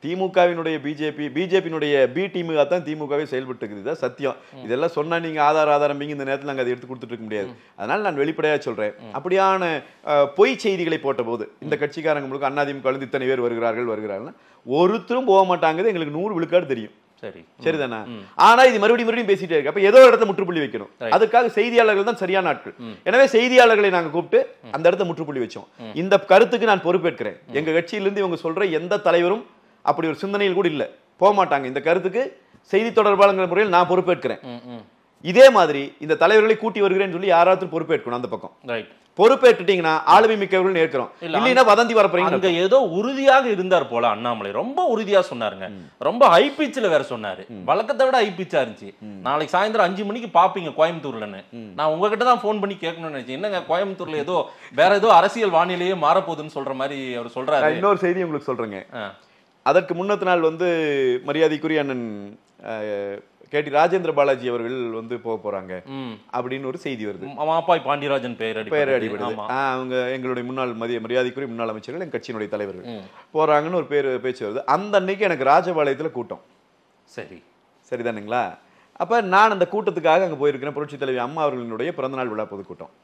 திமுகவினுடைய பிஜேபி பிஜேபியினுடைய பி டீமுக தான் திமுகவே செயல்பட்டு இருக்குது இதான் சத்தியம் இதெல்லாம் சொன்னா நீங்க ஆதார ஆதாரம்பிங்க இந்த நேரத்தில் நாங்க அதை எடுத்து கொடுத்துட்டு இருக்க முடியாது அதனால நான் வெளிப்படையா சொல்றேன் அப்படியான அஹ், பொய் செய்திகளை போட்ட போது இந்த கட்சிக்காரங்க முழுக்க அண்ணாதிமுக ல இருந்து இத்தனை பேர் வருகிறார்கள் வருகிறார்கள் ஒருத்தரும் போக மாட்டாங்கிறது எங்களுக்கு நூறு விழுக்காடு தெரியும் சரி சரிதானே ஆனா இது மறுபடியும் மறுபடியும் பேசிட்டே இருக்கு அப்ப ஏதோ ஒரு இடத்துல முற்றுப்புள்ளி வைக்கணும் Right. அதுக்காக செய்தியாளர்கள் தான் சரியான ஆட்கள் எனவே செய்தியாளர்களை நாங்க கூப்பிட்டு அந்த இடத்த முற்றுப்புள்ளி வச்சோம் இந்த கருத்துக்கு நான் பொறுப்பேற்கிறேன் எங்க கட்சியிலிருந்து இவங்க சொல்ற எந்த தலைவரும் அப்படி ஒரு சிந்தனையில் கூட இல்ல போக மாட்டாங்க இந்த கருத்துக்கு செய்தி தொடர்பாளர்கள் முறையில் நான் பொறுப்பேற்கிறேன் ம் ம் இதே மாதிரி இந்த தலைவர்களை கூட்டி வருகிறேன்னு சொல்லி யாராவது பொறுப்பேற்கணும் அந்த பக்கம் ரைட் பொறுப்பேற்றுட்டீங்கன்னா ஆளுமை மிக்கவர்கள் ஏற்கிறோம் இல்ல, இல்லைன்னா வதந்தி வரப்போறீங்க அங்க ஏதோ உறுதியாக இருந்தார் போல அண்ணாமலை ரொம்ப உறுதியா சொன்னாருங்க ரொம்ப ஹை பிச்சில் வேற சொன்னாரு வழக்கத்தை விட ஹை பிச்சா இருந்துச்சு நாளைக்கு சாயந்தரம் அஞ்சு மணிக்கு பாப்பீங்க கோயம்புத்தூர்லன்னு நான் உங்ககிட்ட தான் ஃபோன் பண்ணி கேட்கணும்னு நினைச்சேன் என்னங்க கோயம்புத்தூர்ல ஏதோ வேற ஏதோ அரசியல் வானிலையே மாறப்போகுதுன்னு சொல்ற மாதிரி அவர் நான் சொல்றாரு இன்னொரு செய்தி உங்களுக்கு சொல்றேங்க ஆ. அதற்கு முன்னத்து நாள் வந்து மரியாதைக்குரிய அண்ணன் அஹ், கேடி ராஜேந்திர பாலாஜி அவர்கள் வந்து போக போறாங்க ம் அப்படின்னு ஒரு செய்தி வருது மாப்பாய் பாண்டியராஜன் பெயர் பெயர் அடிப்படை அடிபடுது ஆமா ஆ, அவங்க எங்களுடைய முன்னாள் மதிய மரியாதைக்குரிய முன்னாள் அமைச்சர்கள் எங்க கட்சியினுடைய தலைவர்கள் ம். போறாங்கன்னு ஒரு பேர் பேச்சு வருது அந்த அன்னைக்கு எனக்கு ராஜபாளையத்துல கூட்டம் சரி சரிதானுங்களா அப்ப நான் அந்த கூட்டத்துக்காக அங்க போயிருக்கிறேன் புரட்சி தலைவி அம்மா அவர்களினுடைய பிறந்தநாள் விழா பொதுக்கூட்டம்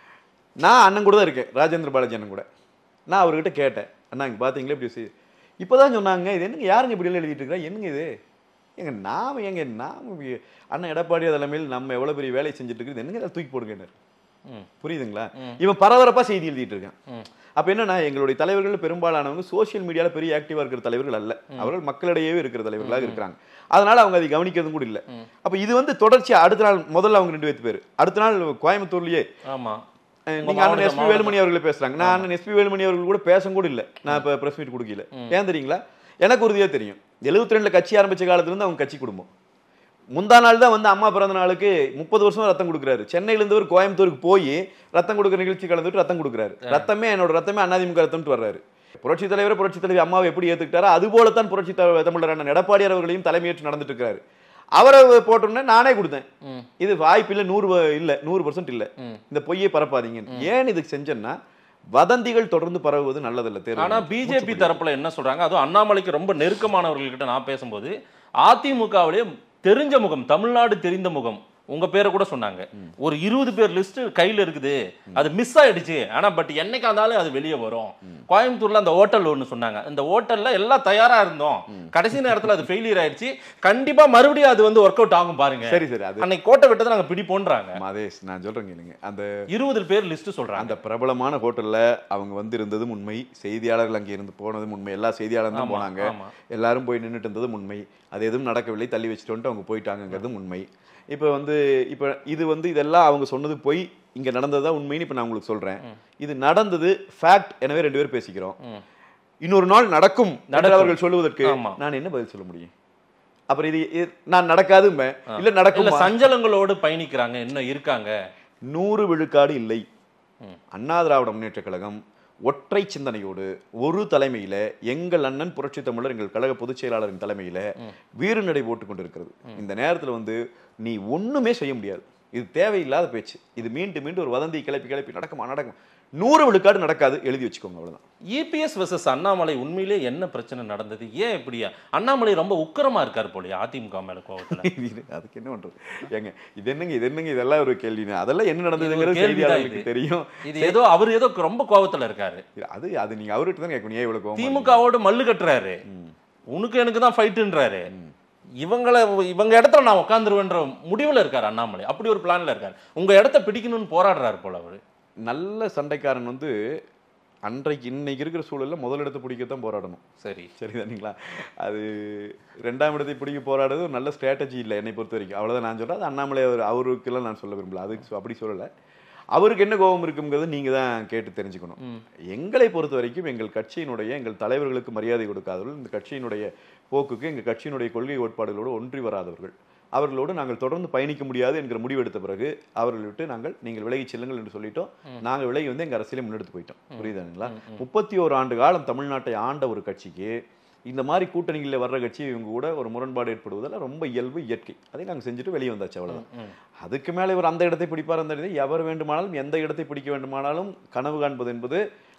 நான் அண்ணன் கூட தான் இருக்கேன் ராஜேந்திர பாலாஜி அண்ணன் கூட நான் அவர்கிட்ட கேட்டேன் அண்ணா இங்க பாத்தீங்களா இப்படி செய்- இப்பதான் சொன்னாங்க இது என்னங்க யாருங்க இப்படி எல்லாம் எழுதிட்டு இருக்கா என்னங்க இது எங்க நாம எங்க நாம இப்படி- அண்ணன் எடப்பாடி தலைமையில் நம்ம எவ்வளவு பெரிய வேலை செஞ்சுட்டு இருக்குது என்னங்க இதை தூக்கி போடுங்க ம். புரியுதுங்களா இவன் பரபரப்பா செய்தி எழுதிட்டு இருக்கான் ம். அப்ப என்னன்னா எங்களுடைய தலைவர்கள் பெரும்பாலானவங்க சோஷியல் மீடியால பெரிய ஆக்டிவா இருக்கிற தலைவர்கள் அல்ல அவர்கள் மக்களிடையே இருக்கிற தலைவர்களாக இருக்கிறாங்க அதனால அவங்க அதை கவனிக்கிறதும் கூட இல்ல அப்ப இது வந்து தொடர்ச்சியா அடுத்த நாள் முதல்ல அவங்க ரெண்டு பேத்து பேர் அடுத்த நாள் கோயம்புத்தூர்லயே ஆமா அஹ், உங்க நீங்க அண்ணன் மாவட்ட- எஸ்பி வேலுமணி அவர்கள் பேசுறாங்க நான் அண்ணன் எஸ்பி வேலுமணி அவர்கள் கூட பேச கூட இல்ல நான் இப்ப பிரஸ் மீட் கொடுக்கல ஏன் தெரியுங்களா எனக்கு உறுதியா தெரியும் 72 ரெண்டுல கட்சி ஆரம்பிச்ச காலத்துல இருந்து அவங்க கட்சி குடும்பம் முந்தா நாள் தான் வந்து அம்மா பிறந்த நாளுக்கு முப்பது வருஷமா ரத்தம் கொடுக்குறாரு சென்னையில இருந்து ஒரு கோயம்புத்தூருக்கு போய் ரத்தம் கொடுக்குற நிகழ்ச்சி கலந்துட்டு ரத்தம் கொடுக்குறாரு ரத்தமே என்னோட ரத்தமே அண்ணாதிமுக ரத்தம்ட்டு வர்றாரு புரட்சி தலைவர் புரட்சி தலைவி அம்மாவை எப்படி ஏத்துக்கிட்டாரோ அது போலத்தான் புரட்சி த- தமிழர் அண்ணன் எடப்பாடியார் அவர்களையும் தலைமையேற்று நடந்துட்டு இருக்காரு அவரை போட்டோன்னே நானே கொடுத்தேன் ம். இது வாய்ப்பு இல்ல நூறு வ- இல்ல நூறு பர்சன்ட் இல்ல ம். இந்த பொய்யை பரப்பாதீங்க ஏன் இதுக்கு செஞ்சேன்னா வதந்திகள் தொடர்ந்து பரவுவது நல்லதல்ல தேர்தல் ஆனா பிஜேபி தரப்புல என்ன சொல்றாங்க அதுவும் அண்ணாமலைக்கு ரொம்ப நெருக்கமானவர்கள்கிட்ட நான் பேசும்போது அதிமுகவிலே தெரிஞ்ச முகம் தமிழ்நாடு தெரிந்த முகம் உங்க பேரை கூட சொன்னாங்க ஒரு இருபது பேர் லிஸ்ட் கையில இருக்குது அது மிஸ் ஆயிடுச்சு ஆனா பட் என்னைக்கா இருந்தாலும் அது வெளியே வரும் கோயம்புத்தூர்ல அந்த ஹோட்டல் ஒன்னு சொன்னாங்க இந்த ஹோட்டல்ல எல்லாம் தயாரா இருந்தோம் கடைசி நேரத்துல அது ஃபெயிலியர் ஆயிடுச்சு கண்டிப்பா மறுபடியும் அது வந்து ஒர்க் அவுட் ஆகும் பாருங்க சரி சரி அது அன்னைக்கு கோட்டை விட்டதை நாங்க பிடிப்போன்றாங்க மாதேஷ் நான் சொல்றேன் கேளுங்க அந்த இருபது பேர் லிஸ்ட் சொல்றாங்க அந்த பிரபலமான ஹோட்டல்ல அவங்க வந்து இருந்ததும் உண்மை செய்தியாளர்கள் அங்கே இருந்து போனதும் உண்மை எல்லா செய்தியாளரும் தான் ஆமா, போனாங்க ஆமா. எல்லாரும் போய் நின்னுட்டு இருந்ததும் உண்மை அது எதுவும் நடக்கவில்லை தள்ளி வச்சுட்டு வந்துட்டு அவங்க போயிட்டாங்கங்கிறதும் உண்மை இப்போ வந்து இப்போ இது வந்து இதெல்லாம் அவங்க சொன்னது போய் இங்க நடந்ததா உண்மைன்னு இப்போ நான் உங்களுக்கு சொல்றேன் இது நடந்தது ஃபேக்ட் எனவே ரெண்டு பேரும் பேசிக்கிறோம் ம். இன்னொரு நாள் நடக்கும் என்று நடக்கும். அவர்கள் சொல்லுவதற்கு ஆமா. நான் என்ன பதில் சொல்ல முடியும் அப்புறம் இது இது- நான் நடக்காதும்பேன் இல்ல இல்ல நடக்கும் சஞ்சலங்களோடு பயணிக்கிறாங்க இன்னும் இருக்காங்க நூறு விழுக்காடு இல்லை அண்ணா திராவிட முன்னேற்ற கழகம் ஒற்றை சிந்தனையோடு ஒரு தலைமையில எங்கள் அண்ணன் புரட்சி தமிழர் எங்கள் கழக பொதுச் செயலாளரின் தலைமையில வீறு நடை போட்டுக் கொண்டிருக்கிறது இந்த நேரத்துல வந்து நீ ஒண்ணுமே செய்ய முடியாது இது தேவையில்லாத பேச்சு இது மீண்டும் மீண்டும் ஒரு வதந்தி கிளப்பி கிளப்பி நடக்குமா நடக்கும் நூறு விழுக்காடு நடக்காது எழுதி வச்சுக்கோங்க அவ்வளவுதான் இபிஎஸ் வெர்சஸ் அண்ணாமலை உண்மையிலே என்ன பிரச்சனை நடந்தது ஏன் இப்படியா அண்ணாமலை ரொம்ப உக்கிரமா இருக்காரு போலயே அதிமுக மேல கோவத்துல இது அதுக்கு என்ன பண்றது ஏங்க இது என்னங்க இது என்னங்க இதெல்லாம் ஒரு கேள்வி அதெல்லாம் என்ன நடந்ததுங்கிறது கேள்விதான் செய்தியாளர்களுக்கு இது. தெரியும் இது ஏதோ அவர் ஏதோ ரொம்ப கோவத்துல இருக்காரு அது அது நீங்க அவர்கிட்ட தான் கேட்கணும் ஏன் இவ்வளவு கோவமா இருக்கீங்க? திமுகவோடு மல்லு கட்டுறாரு உனக்கு எனக்கு தான் ஃபைட்டுன்றாரு இவங்கள இவங்க இடத்துல நான் உட்காந்துருவேன்ற முடிவுல இருக்காரு அண்ணாமலை அப்படி ஒரு பிளான்ல இருக்காரு உங்க இடத்த பிடிக்கணும்னு போராடுறாரு போல அவரு நல்ல சண்டைக்காரன் வந்து அன்றைக்கு இன்னைக்கு இருக்கிற சூழல்ல முதலிடத்தை பிடிக்கத்தான் போராடணும் சரி சரிதானுங்களா அது ரெண்டாம் இடத்தை பிடிக்க போராடுறது ஒரு நல்ல ஸ்ட்ராட்டஜி இல்லை என்னை பொறுத்த வரைக்கும் அவ்வளவுதான் நான் சொல்றேன் அது அண்ணாமலை அவர் அவருக்கெல்லாம் நான் சொல்ல விரும்பல அதுக்கு சொ- அப்படி சொல்லலை அவருக்கு என்ன கோபம் இருக்குங்கிறது நீங்க தான் கேட்டு தெரிஞ்சுக்கணும் எங்களை பொறுத்த வரைக்கும் எங்கள் கட்சியினுடைய எங்கள் தலைவர்களுக்கு மரியாதை கொடுக்காதவர்கள் இந்த கட்சியினுடைய போக்குக்கு எங்கள் கட்சியினுடைய கொள்கை கோட்பாடுகளோடு ஒன்றி வராதவர்கள் அவர்களோடு நாங்கள் தொடர்ந்து பயணிக்க முடியாது என்கிற முடிவெடுத்த பிறகு அவர்களை விட்டு நாங்கள் நீங்கள் விலகிச் செல்லுங்கள் என்று சொல்லிட்டோம் நாங்கள் விலகி வந்து எங்க அரசியலை முன்னெடுத்து போயிட்டோம் புரியுதுங்களா முப்பத்தி ஓரு ஆண்டு காலம் தமிழ்நாட்டை ஆண்ட ஒரு கட்சிக்கு இந்த மாதிரி கூட்டணிகளில் வர்ற கட்சி இவங்க கூட ஒரு முரண்பாடு ஏற்படுவதில் ரொம்ப இயல்பு இயற்கை அதை நாங்கள் செஞ்சுட்டு வெளியே வந்தாச்சு அவ்வளவுதான் அதுக்கு மேலே இவர் அந்த இடத்தை பிடிப்பார் அந்த இடத்தை எவர் வேண்டுமானாலும் எந்த இடத்தை பிடிக்க வேண்டுமானாலும் கனவு காண்பது என்பது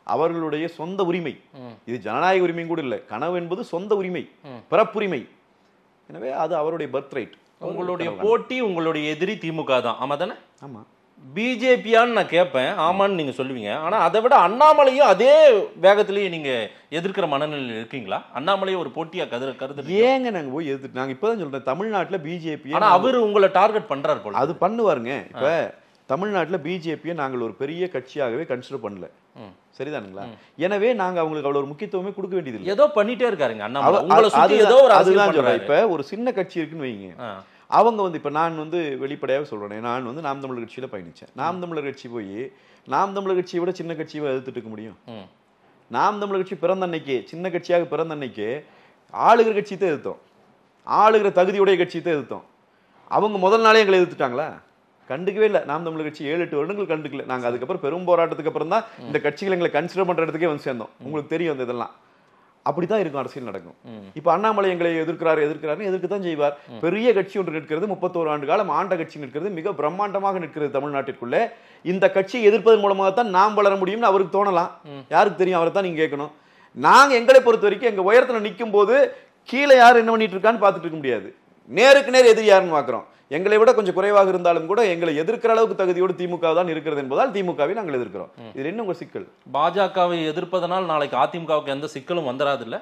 அவர்களுடைய சொந்த உரிமை இது ஜனநாயக உரிமை கூட இல்லை கனவு என்பது சொந்த உரிமை பிறப்புரிமை எனவே அது அவருடைய பர்த் ரைட் உங்களுடைய போட்டி உங்களுடைய எதிரி திமுக தான் ஆமா தானே ஆமா பிஜேபியான்னு நான் கேட்பேன் ஆமான்னு நீங்க சொல்லுவீங்க ஆனா அதை விட அண்ணாமலையும் அதே வேகத்திலேயே நீங்க எதிர்க்கிற மனநிலையில் இருக்கீங்களா அண்ணாமலையை ஒரு போட்டியா கருது கருது ஏங்க நாங்க போய் எதிர்த்து நாங்க இப்பதான் சொல்றேன் தமிழ்நாட்டுல பிஜேபி ஆனா அவர் உங்களை டார்கெட் பண்றாரு போல அது பண்ணுவாருங்க இப்ப தமிழ்நாட்டுல பிஜேபியை நாங்கள் ஒரு பெரிய கட்சியாகவே கன்சிடர் பண்ணல ம். சரிதானுங்களா எனவே நாங்க அவங்களுக்கு அவ்வளவு ஒரு முக்கியத்துவமே கொடுக்க வேண்டியது இல்லை ஏதோ பண்ணிட்டே இருக்காருங்க அவ- அண்ணாமலை உங்களை சுத்தி அதுதான் ஏதோ ஒரு அரசியல் அதுதான் சொல்றேன் பண்றாரு இப்ப ஒரு சின்ன கட்சி இருக்குன்னு வைங்க ஆ. அவங்க வந்து இப்ப நான் வந்து வெளிப்படையாக சொல்றேன் நான் வந்து நாம் தமிழர் கட்சியில பயணிச்சேன் நாம் தமிழர் கட்சி போய் நாம் தமிழர் கட்சியை விட சின்ன கட்சியை எதிர்த்துட்டு இருக்க முடியும் ம். நாம் தமிழர் கட்சி பிறந்த அன்னைக்கு சின்ன கட்சியாக பிறந்த அன்னைக்கு ஆளுகிற கட்சி தான் எதிர்த்தோம் ஆளுகிற தகுதியுடைய கட்சி தான் எதிர்த்தோம் அவங்க முதல் நாளே எங்களை எதிர்த்துட்டாங்களா கண்டுக்கவே இல்லை நாம் தமிழர் கட்சி ஏழு எட்டு வருடங்கள் கண்டுக்கல நாங்க அதுக்கப்புறம் பெரும் போராட்டத்துக்கு அப்புறம் தான் இந்த கட்சிகள் எங்களை கன்சிடர் பண்ற இடத்துக்கே வந்து சேர்ந்தோம் உங்களுக்கு தெரியும் அந்த இதெல்லாம் அப்படிதான் இருக்கும் அரசியல் நடக்கும் இப்ப அண்ணாமலை எங்களை எதிர்க்கிறார் எதிர்க்கிறாரு எதிர்க்க தான் செய்வார் பெரிய கட்சி ஒன்று நிற்கிறது முப்பத்தோரு ஆண்டு காலம் ஆண்ட கட்சி நிற்கிறது மிக பிரம்மாண்டமாக நிற்கிறது தமிழ்நாட்டிற்குள்ளே இந்த கட்சியை எதிர்ப்பதன் மூலமாக தான் நாம் வளர முடியும்னு அவருக்கு தோணலாம் யாருக்கு தெரியும் அவரை தான் நீங்க கேட்கணும் நாங்க எங்களை பொறுத்த வரைக்கும் எங்க உயரத்துல நிற்கும் போது கீழே யார் என்ன பண்ணிட்டு இருக்கான்னு பார்த்துட்டு இருக்க முடியாது நேருக்கு நேர் எதிரி யாருன்னு பார்க்குறோம் எங்களை விட கொஞ்சம் குறைவாக இருந்தாலும் கூட எங்களை எதிர்க்கிற அளவுக்கு தகுதியோடு திமுக தான் இருக்கிறது என்பதால் திமுகவை நாங்கள் எதிர்க்கிறோம் இதுல என்ன உங்க சிக்கல் பாஜகவை எதிர்ப்பதனால் நாளைக்கு அதிமுகவுக்கு எந்த சிக்கலும் வந்துடாது இல்ல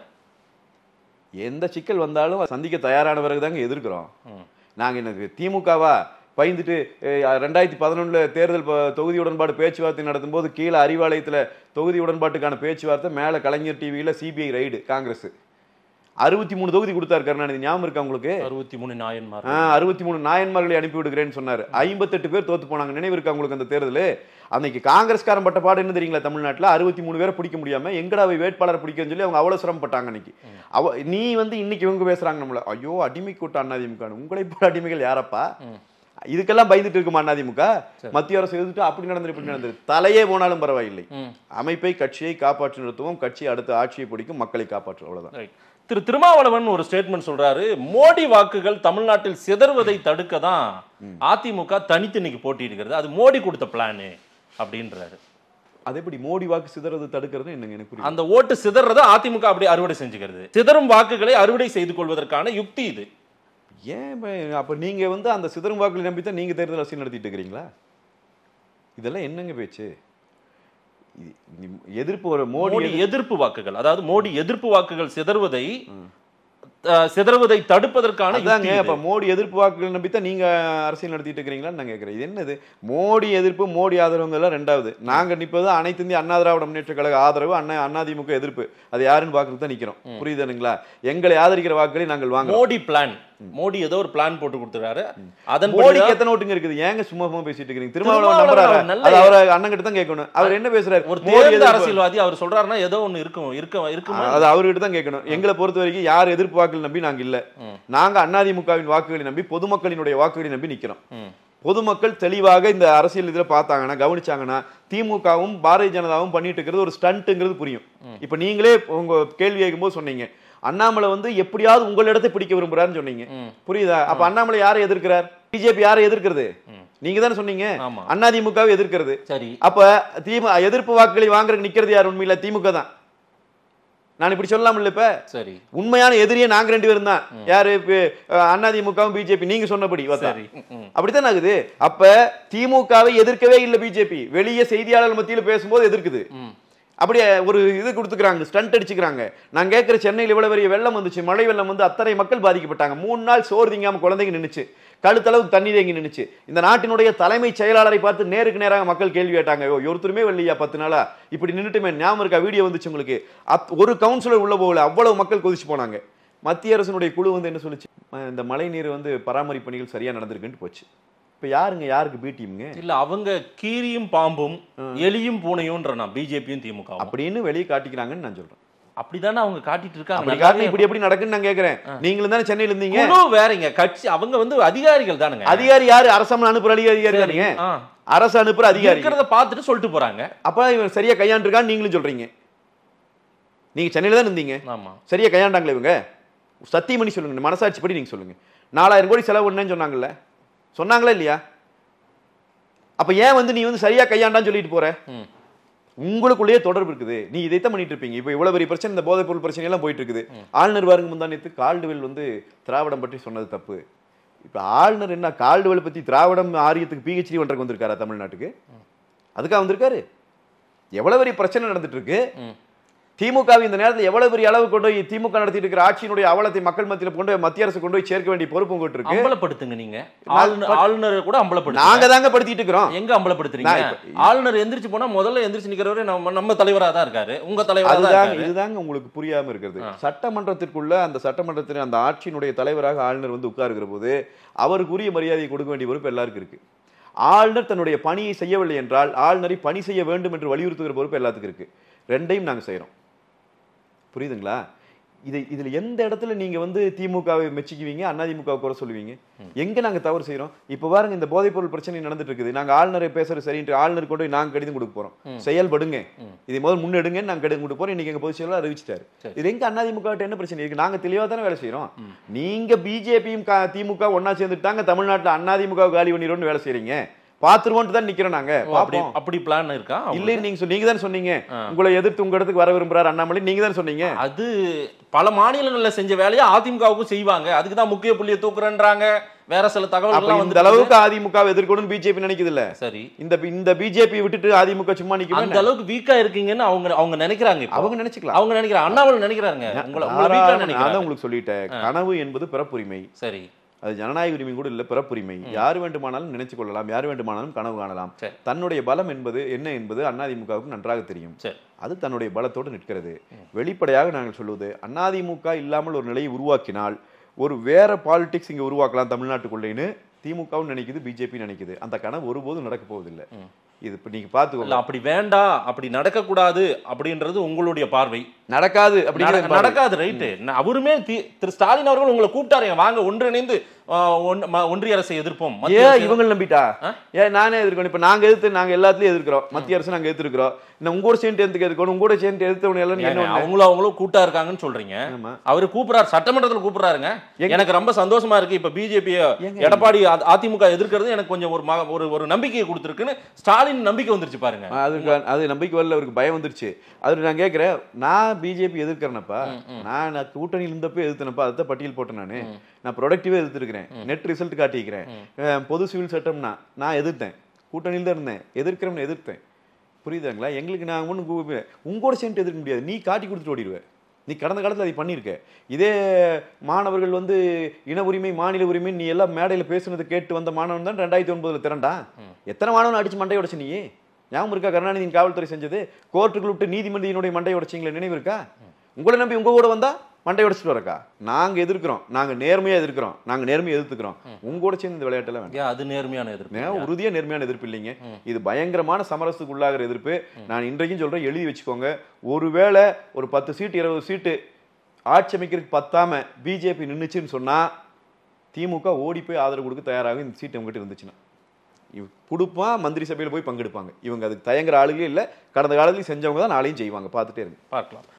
எந்த சிக்கல் வந்தாலும் அதை சந்திக்க தயாரான பிறகு தாங்க எதிர்க்கிறோம் நாங்க எனக்கு திமுகவா பயந்துட்டு அஹ், ரெண்டாயிரத்தி பதினொன்றுல தேர்தல் ப- தொகுதி உடன்பாடு பேச்சுவார்த்தை நடத்தும் போது கீழே அறிவாலயத்துல தொகுதி உடன்பாட்டுக்கான பேச்சுவார்த்தை மேல கலைஞர் டிவியில சிபிஐ ரைடு காங்கிரஸ் அறுபத்தி மூணு தொகுதி கொடுத்தாரு கருணாநிதி ஞாபகம் இருக்கா உங்களுக்கு அறுபத்தி மூணு நாயன்மார் அறுபத்தி மூணு நாயன்மார்களை அனுப்பி விடுகிறேன்னு சொன்னாரு ஐம்பத்தெட்டு பேர் தோத்து போனாங்க நினைவு இருக்கா உங்களுக்கு அந்த தேர்தல் அன்னைக்கு காங்கிரஸ்காரன் பட்ட பாடு என்ன தெரியுங்களா தமிழ்நாட்டுல அறுபத்தி மூணு பேரை பிடிக்க முடியாம எங்கடா போய் வேட்பாளர் பிடிக்கன்னு சொல்லி அவங்க அவ்வளவு சிரமப்பட்டாங்க அன்னைக்கு அவ நீ வந்து இன்னைக்கு இவங்க பேசுறாங்க நம்மள ஐயோ அடிமை கூட்டம் அதிமுக உங்களை போல அடிமைகள் யாரப்பா இதுக்கெல்லாம் பயந்துட்டு இருக்குமா அதிமுக மத்திய அரசு எதிர்த்து அப்படி நடந்து இப்படி நடந்தது தலையே போனாலும் பரவாயில்லை ம். அமைப்பை கட்சியை காப்பாற்றி நிறுத்துவோம் கட்சி அடுத்த ஆட்சியை பிடிக்கும் மக்களை காப்பாற்றும் அவ்வளவுதான் Right. திரு திருமாவளவன் ஒரு ஸ்டேட்மெண்ட் சொல்றாரு மோடி வாக்குகள் தமிழ்நாட்டில் சிதறுவதை தடுக்க தான் அதிமுக தனித்து இன்னைக்கு போட்டியிடுகிறது அது மோடி கொடுத்த பிளானு அப்படின்றாரு அதே எப்படி மோடி வாக்கு சிதறது தடுக்கிறது என்னங்க எனக்கு புரியல அந்த ஓட்டு சிதறத அதிமுக அப்படி அறுவடை செஞ்சுக்கிறது சிதறும் வாக்குகளை அறுவடை செய்து கொள்வதற்கான யுக்தி இது ஏன் இப்ப- அப்ப நீங்க வந்து அந்த சிதறும் வாக்குகளை நம்பி தான் நீங்க தேர்தல் அரசியல் நடத்திட்டு இருக்கிறீங்களா இதெல்லாம் என்னங்க பேச்சு இது- நீ- எதிர்ப்பு ஒரு மோடி மோடி எதிர்ப்பு வாக்குகள் அதாவது மோடி எதிர்ப்பு வாக்குகள் சிதறுவதை அஹ், சிதறுவதை தடுப்பதற்கான அதாங்க யுக்தி அப்ப இது. மோடி எதிர்ப்பு வாக்குகள் நம்பி தான் நீங்க அரசியல் நடத்திட்டு இருக்கிறீங்களான்னு நான் கேட்கிறேன் இது என்னது மோடி எதிர்ப்பு மோடி ஆதரவுங்க எல்லாம் ரெண்டாவது நாங்க நிப்பது அனைத்து இந்திய அண்ணா திராவிட முன்னேற்ற கழக ஆதரவு அண்ணா அதிமுக எதிர்ப்பு அது யாருன்னு பாக்குறது தான் நிக்கிறோம் புரியுதுங்களா எங்களை ஆதரிக்கிற வாக்குகளை நாங்கள் வாங்குறோம் மோடி பிளான் மோடி ஏதோ ஒரு பிளான் போட்டு கொடுத்துறாரு அதன் மோடிக்கு எத்தனை ஓட்டுங்க இருக்குது ஏங்க சும்மா சும்மா பேசிட்டு இருக்கீங்க திருமாவளவன் திருமாவளவன் நம்புறாரு அவர் நல்ல- அது அவர் அண்ணன் கிட்ட தான் கேட்கணும் அவர் என்ன பேசுறாரு ஒரு மோடி தேர்ந்த எதிர்ப்பு- அரசியல்வாதி அவர் சொல்றாருன்னா ஏதோ ஒண்ணு இருக்கும் இருக்க இருக்குமா அது அவர்கிட்ட தான் கேட்கணும் எங்களை பொறுத்த வரைக்கும் யார் எதிர்ப்பு வாக்குகள் நம்பி நாங்க இல்ல நாங்க அதிமுகவின் வாக்குகளை நம்பி பொதுமக்களினுடைய வாக்குகளை நம்பி நிக்கிறோம் ம். பொதுமக்கள் தெளிவாக இந்த அரசியல் இதுல பார்த்தாங்கன்னா கவனிச்சாங்கன்னா திமுகவும் பாரதிய ஜனதாவும் பண்ணிட்டு இருக்கிறது ஒரு ஸ்டண்ட்ங்கிறது புரியும் இப்ப நீங்களே உங்க கேள்வி கேட்கும்போது சொன்னீங்க அண்ணாமலை வந்து எப்படியாவது உங்கள் இடத்தை பிடிக்க விரும்புறாருன்னு சொன்னீங்க புரியுதா அப்ப அண்ணாமலை யாரை எதிர்க்கிறார் பிஜேபி யாரை எதிர்க்கிறது நீங்க தானே சொன்னீங்க ஆமா. அதிமுகவை எதிர்க்கிறது சரி அப்ப திமுக எதிர்ப்பு வாக்குகளை வாங்குறதுக்கு நிக்கிறது யார் உண்மையில திமுக தான் நான் இப்படி சொல்லலாம்ல இப்ப சரி உண்மையான எதிரியே நாங்க ரெண்டு பேரும் தான் யாரு இப்ப, அஹ், அதிமுகவும் பிஜேபி நீங்க சொன்னபடி பார்த்தா. சரி ம். அப்படித்தான் ஆகுது அப்ப திமுகவை எதிர்க்கவே இல்லை பிஜேபி வெளியே செய்தியாளர் மத்தியில பேசும்போது எதிர்க்குது அப்படியே ஒரு இது கொடுத்துக்கிறாங்க ஸ்டண்ட் அடிச்சுக்கிறாங்க நான் கேட்கிற சென்னையில் இவ்வளவு பெரிய வெள்ளம் வந்துச்சு மழை வெள்ளம் வந்து அத்தனை மக்கள் பாதிக்கப்பட்டாங்க மூணு நாள் சோறு திங்காம குழந்தைங்க நின்னுச்சு கழுத்தளவுக்கு தண்ணி தேங்கி நின்னுச்சு இந்த நாட்டினுடைய தலைமைச் செயலாளரை பார்த்து நேருக்கு நேராக மக்கள் கேள்வி கேட்டாங்க "ஐயோ, ஒருத்தருமே வரலையா பத்து நாளா இப்படி நின்னுட்டுமே ஞாபகம் இருக்கா வீடியோ வந்துச்சு உங்களுக்கு அத்- ஒரு கவுன்சிலர் உள்ள போகல அவ்வளவு மக்கள் கொதிச்சு போனாங்க மத்திய அரசினுடைய குழு வந்து என்ன சொல்லுச்சு "ம, இந்த மழை நீர் வந்து பராமரிப்பு பணிகள் சரியா நடந்திருக்குன்னு போச்சு இப்ப யாருங்க யாருக்கு பி டீமுங்க இல்ல அவங்க கீரியும் பாம்பும் எலியும் பூனையும்ன்ற நான் பிஜேபியும் திமுக அப்படின்னு வெளியே காட்டிக்கிறாங்கன்னு நான் சொல்றேன் அப்படிதானே அவங்க காட்டிட்டு இருக்காங்க அப்படி நல்லாவே காட்டி இப்படி எப்படி நடக்குன்னு நான் கேக்குறேன் நீங்களும் தானே சென்னையில இருந்தீங்க குழு வேறங்க கட்சி அவங்க வந்து அதிகாரிகள் தானுங்க அதிகாரி யாரு அரசாங்கம் அனுப்புற அதிகாரி அதிகாரி தானுங்க ஆ. அரசு அனுப்புற அதிகாரி இருக்கிறத பார்த்துட்டு சொல்லிட்டு போறாங்க அப்ப இவன் சரியா கையாண்டிருக்கான்னு நீங்களும் சொல்றீங்க நீங்க சென்னையில தான் இருந்தீங்க ஆமா சரியா கையாண்டாங்களே இவங்க சத்தியம் பண்ணி சொல்லுங்க மனசாட்சி படி நீங்க சொல்லுங்க நாலாயிரம் கோடி செலவு பண்ணேன்னு சொன்னாங்கல்ல சொன்னாங்களா இல்லையா அப்ப ஏன் வந்து நீ வந்து சரியா கையாண்டான்னு சொல்லிட்டு போற ம். உங்களுக்குள்ளேயே தொடர்பு இருக்குது நீ இதைத்தான் பண்ணிட்டு இருப்பீங்க இப்போ இவ்வளவு பெரிய பிரச்சனை இந்த போதைப் பொருள் பிரச்சனை எல்லாம் போயிட்டு இருக்குது ஆளுநர் வாருங்க முந்தானித்து கால்டுவெல் வந்து திராவிடம் பற்றி சொன்னது தப்பு இப்போ ஆளுநர் என்ன கால்டுவெல் பத்தி திராவிடம் ஆரியத்துக்கு பிஹெச்டி பண்றதுக்கு வந்திருக்காரா தமிழ்நாட்டுக்கு அதுக்காக வந்திருக்காரு எவ்வளவு பெரிய பிரச்சனை நடந்துட்டு இருக்கு திமுக வை இந்த நேரத்தில் எவ்வளவு பெரிய அளவு கொண்டு போய் திமுக நடத்திட்டு இருக்கிற ஆட்சியினுடைய அவலத்தை மக்கள் மத்தியில் கொண்டு போய் மத்திய அரசு கொண்டு போய் சேர்க்க வேண்டிய பொறுப்பு உங்ககிட்ட இருக்கு அம்பலப்படுத்துங்க நீங்க ஆளுநர் ஆளுநரை கூட அம்பலப்படுத்துங்க நாங்க தாங்க படுத்திட்டு இருக்கிறோம் எங்க அம்பலப்படுத்துறீங்க நான் இப்ப- ஆளுநர் எந்திரிச்சு போனா முதல்ல எந்திரிச்சு நிக்கிறவரே நம்ம நம்ம தலைவரா தான் இருக்காரு உங்க தலைவரா தான் அதுதாங்க இருக்காரு இதுதாங்க உங்களுக்கு புரியாம இருக்கிறது சட்டமன்றத்திற்குள்ள அந்த சட்டமன்றத்தின் அந்த ஆட்சியினுடைய தலைவராக ஆளுநர் வந்து உட்காருகிற போது அவருக்குரிய மரியாதையை கொடுக்க வேண்டிய பொறுப்பு எல்லாருக்கும் இருக்கு ஆளுநர் தன்னுடைய பணியை செய்யவில்லை என்றால் ஆளுநரை பணி செய்ய வேண்டும் என்று வலியுறுத்துகிற பொறுப்பு எல்லாத்துக்கும் இருக்கு ரெண்டையும் நாங்க செய்றோம் புரியுதுங்களா இது இதுல எந்த இடத்துல நீங்க வந்து திமுகவை மெச்சிக்குவீங்க அதிமுக குறை சொல்லுவீங்க எங்க நாங்க தவறு செய்றோம் இப்ப பாருங்க இந்த போதைப் பொருள் பிரச்சனை நடந்துட்டு இருக்குது நாங்க ஆளுநரை பேசுறது சரின்ட்டு ஆளுநர் கொண்டு போய் நாங்க கடிதம் கொடுக்க போறோம் செயல்படுங்க இதை முதல் முன்னெடுங்க நாங்க கடிதம் கொடுக்க போறோம் இன்னைக்கு எங்க பொதுச் செயலாளர் அறிவிச்சிட்டாரு இது எங்க அதிமுக கிட்ட என்ன பிரச்சனை இருக்கு நாங்க தெளிவா தானே வேலை செய்றோம் நீங்க பிஜேபியும் திமுக ஒன்னா சேர்ந்துட்டாங்க தமிழ்நாட்டுல அதிமுக காலி பண்ணிடும்னு வேலை செய்றீங்க பாத்துருவோம்னு தான் நிக்கிறோம் நாங்க ஓ, அப்படி பாப்போம் அப்படி பிளான் இருக்கா இல்ல நீங்க சொ- நீங்க தான் சொன்னீங்க உங்களை எதிர்த்து உங்க இடத்துக்கு வர விரும்புறாரு அண்ணாமலை நீங்க தான் சொன்னீங்க அது பல மாநிலங்கள்ல செஞ்ச வேலையை அதிமுகவுக்கும் செய்வாங்க அதுக்கு தான் முக்கிய புள்ளியை தூக்குறேன்றாங்க வேற சில அப்ப தகவல்கள்லாம் இந்த வந்து அளவுக்கு அதிமுக எதிர்க்கணும்னு பிஜேபி நினைக்குது இல்ல சரி இந்த இந்த பிஜேபி விட்டுட்டு அதிமுக சும்மா அந்த நிக்குமே அளவுக்கு வீக்கா இருக்கீங்கன்னு அவங்க அவங்க நினைக்கிறாங்க இப்போ. அவங்க நினைச்சுக்கலாம் அவங்க நினைக்கிறாங்க அண்ணாமலை நினைக்கிறாங்க உங்களை உங்களை வீக்கா நான் தான் நினைக்கிறாங்க உங்களுக்கு சொல்லிட்டேன் கனவு என்பது பிறப்புரிமை சரி அது ஜனநாயக உரிமை கூட இல்ல பிறப்புரிமை யார் வேண்டுமானாலும் நினைச்சு கொள்ளலாம் யார் வேண்டுமானாலும் கனவு காணலாம் சரி. தன்னுடைய பலம் என்பது என்ன என்பது அதிமுகவுக்கு நன்றாக தெரியும் சரி அது தன்னுடைய பலத்தோடு நிற்கிறது வெளிப்படையாக நாங்கள் சொல்வது அதிமுக இல்லாமல் ஒரு நிலையை உருவாக்கினால் ஒரு வேற பாலிடிக்ஸ் இங்க உருவாக்கலாம் தமிழ்நாட்டுக்குள்ளேன்னு திமுகவும் நினைக்குது பிஜேபி நினைக்குது அந்த கனவு ஒருபோதும் நடக்க போவதில்லை இது இப்ப நீங்க இல்ல பாத்துக்கோங்க அப்படி வேண்டாம் அப்படி நடக்க கூடாது அப்படின்றது உங்களுடைய பார்வை நடக்காது நட- அப்படிங்கிறது நடக்காது ரைட்டு அவருமே தி- திரு ஸ்டாலின் அவர்கள் உங்களை கூப்பிட்டாருங்க வாங்க ஒன்றிணைந்து ஆ, ஒன்- ம- ஒன்றிய அரசை எதிர்ப்போம் மத்திய ஏன் அரசை இவங்க நம்பிட்டா ஆ? ஏன் நானே எதிர்க்கணும் இப்ப நாங்க எதிர்த்து நாங்க எல்லாத்துலயும் எதிர்க்கிறோம் மத்திய அரசு நாங்க எதிர்க்கிறோம் இன்னும் உங்களோட சேர்ந்து எதுக்கு எதிர்க்கணும் உங்களோட சேர்ந்து எதிர்த்தவங்க எல்லாம் நீங்க ஏங்க, என்ன ஒண்ணு? அவங்களும் அவங்களும் கூட்டா இருக்காங்கன்னு சொல்றீங்க ஆமா. அவரு கூப்பிடுறாரு சட்டமன்றத்துல கூப்பிடுறாருங்க எங்க- எனக்கு ரொம்ப சந்தோஷமா இருக்கு இப்ப பிஜேபி ஏங்க? எடப்பாடி அ- அதிமுக எதிர்க்கிறது எனக்கு கொஞ்சம் ஒரு மக- ஒரு ஒரு நம்பிக்கையை கொடுத்துருக்குன்னு ஸ்டாலின் நம்பிக்கை வந்துருச்சு பாருங்க அதுக்கு அது நம்பிக்கை வரல அவருக்கு பயம் வந்துருச்சு அது நான் கேட்கிறேன் நான் பிஜேபி எதிர்க்கிறேனப்பா நான் நான் கூட்டணியில் இருந்தப்போ எதிர்த்தனப்பா அதுதான் பட்டியல் போட்டேன் நானு நான் ப்ரொடக்டிவா எதிர்த்திருக்கிறேன் நெட் ரிசல்ட் காட்டிக்கிறேன் அஹ் பொது சிவில் சட்டம்னா நான் எதிர்த்தேன் கூட்டணியில் தான் இருந்தேன் எதிர்க்கிறவன் எதிர்த்தேன் புரியுதுங்களா எங்களுக்கு நான் ஒன்றும் உங்களோட சேர்ந்து எதிர்க்க முடியாது நீ காட்டி கொடுத்துட்டு ஓடிடுவேன் நீ கடந்த காலத்தில் அதை பண்ணியிருக்க இதே மாணவர்கள் வந்து இன உரிமை மாநில உரிமை நீ எல்லாம் மேடையில் பேசுனதை கேட்டு வந்த மாணவன் தான் ரெண்டாயிரத்தி ஒன்பதுல திரண்டா எத்தனை மாணவன் அடிச்சு மண்டையை உடைச்சு நீ ஞாபகம் இருக்கா கருணாநிதியின் காவல்துறை செஞ்சது கோர்ட்டுக்குள்ள விட்டு நீதிமன்றியினுடைய மண்டையை உடைச்சிங்களே நினைவு இருக்கா உங்களை நம்பி உங்க கூட வந்தா மண்டை உடைச்சிட்டு வரக்கா நாங்க எதிர்க்கிறோம் நாங்க நேர்மையா எதிர்க்கிறோம் நாங்க நேர்மையா எதிர்த்துக்கிறோம் உங்க கூட சேர்ந்து இந்த விளையாட்டெல்லாம் வேண்டாம் ஏன் அது நேர்மையான எதிர்ப்பு நேரம் உறுதியா நேர்மையான எதிர்ப்பு இல்லைங்க இது பயங்கரமான சமரசத்துக்கு உள்ளாகிற எதிர்ப்பு நான் இன்றைக்கும் சொல்றேன் எழுதி வச்சுக்கோங்க ஒருவேளை ஒரு பத்து சீட்டு இருபது சீட்டு ஆட்சி அமைக்கிறதுக்கு பத்தாம பிஜேபி நின்னுச்சுன்னு சொன்னா திமுக ஓடி போய் ஆதரவு கொடுக்க தயாராக இந்த சீட்டு உங்ககிட்ட இருந்துச்சுன்னா இவ் கொடுப்பான் மந்திரி சபையில போய் பங்கெடுப்பாங்க இவங்க அதுக்கு தயங்குற ஆளுகளே இல்லை கடந்த காலத்துலயும் செஞ்சவங்க தான் நாளையும் செய்வாங்க பார்த்துட்டே இருங்க பார்க்கலாம்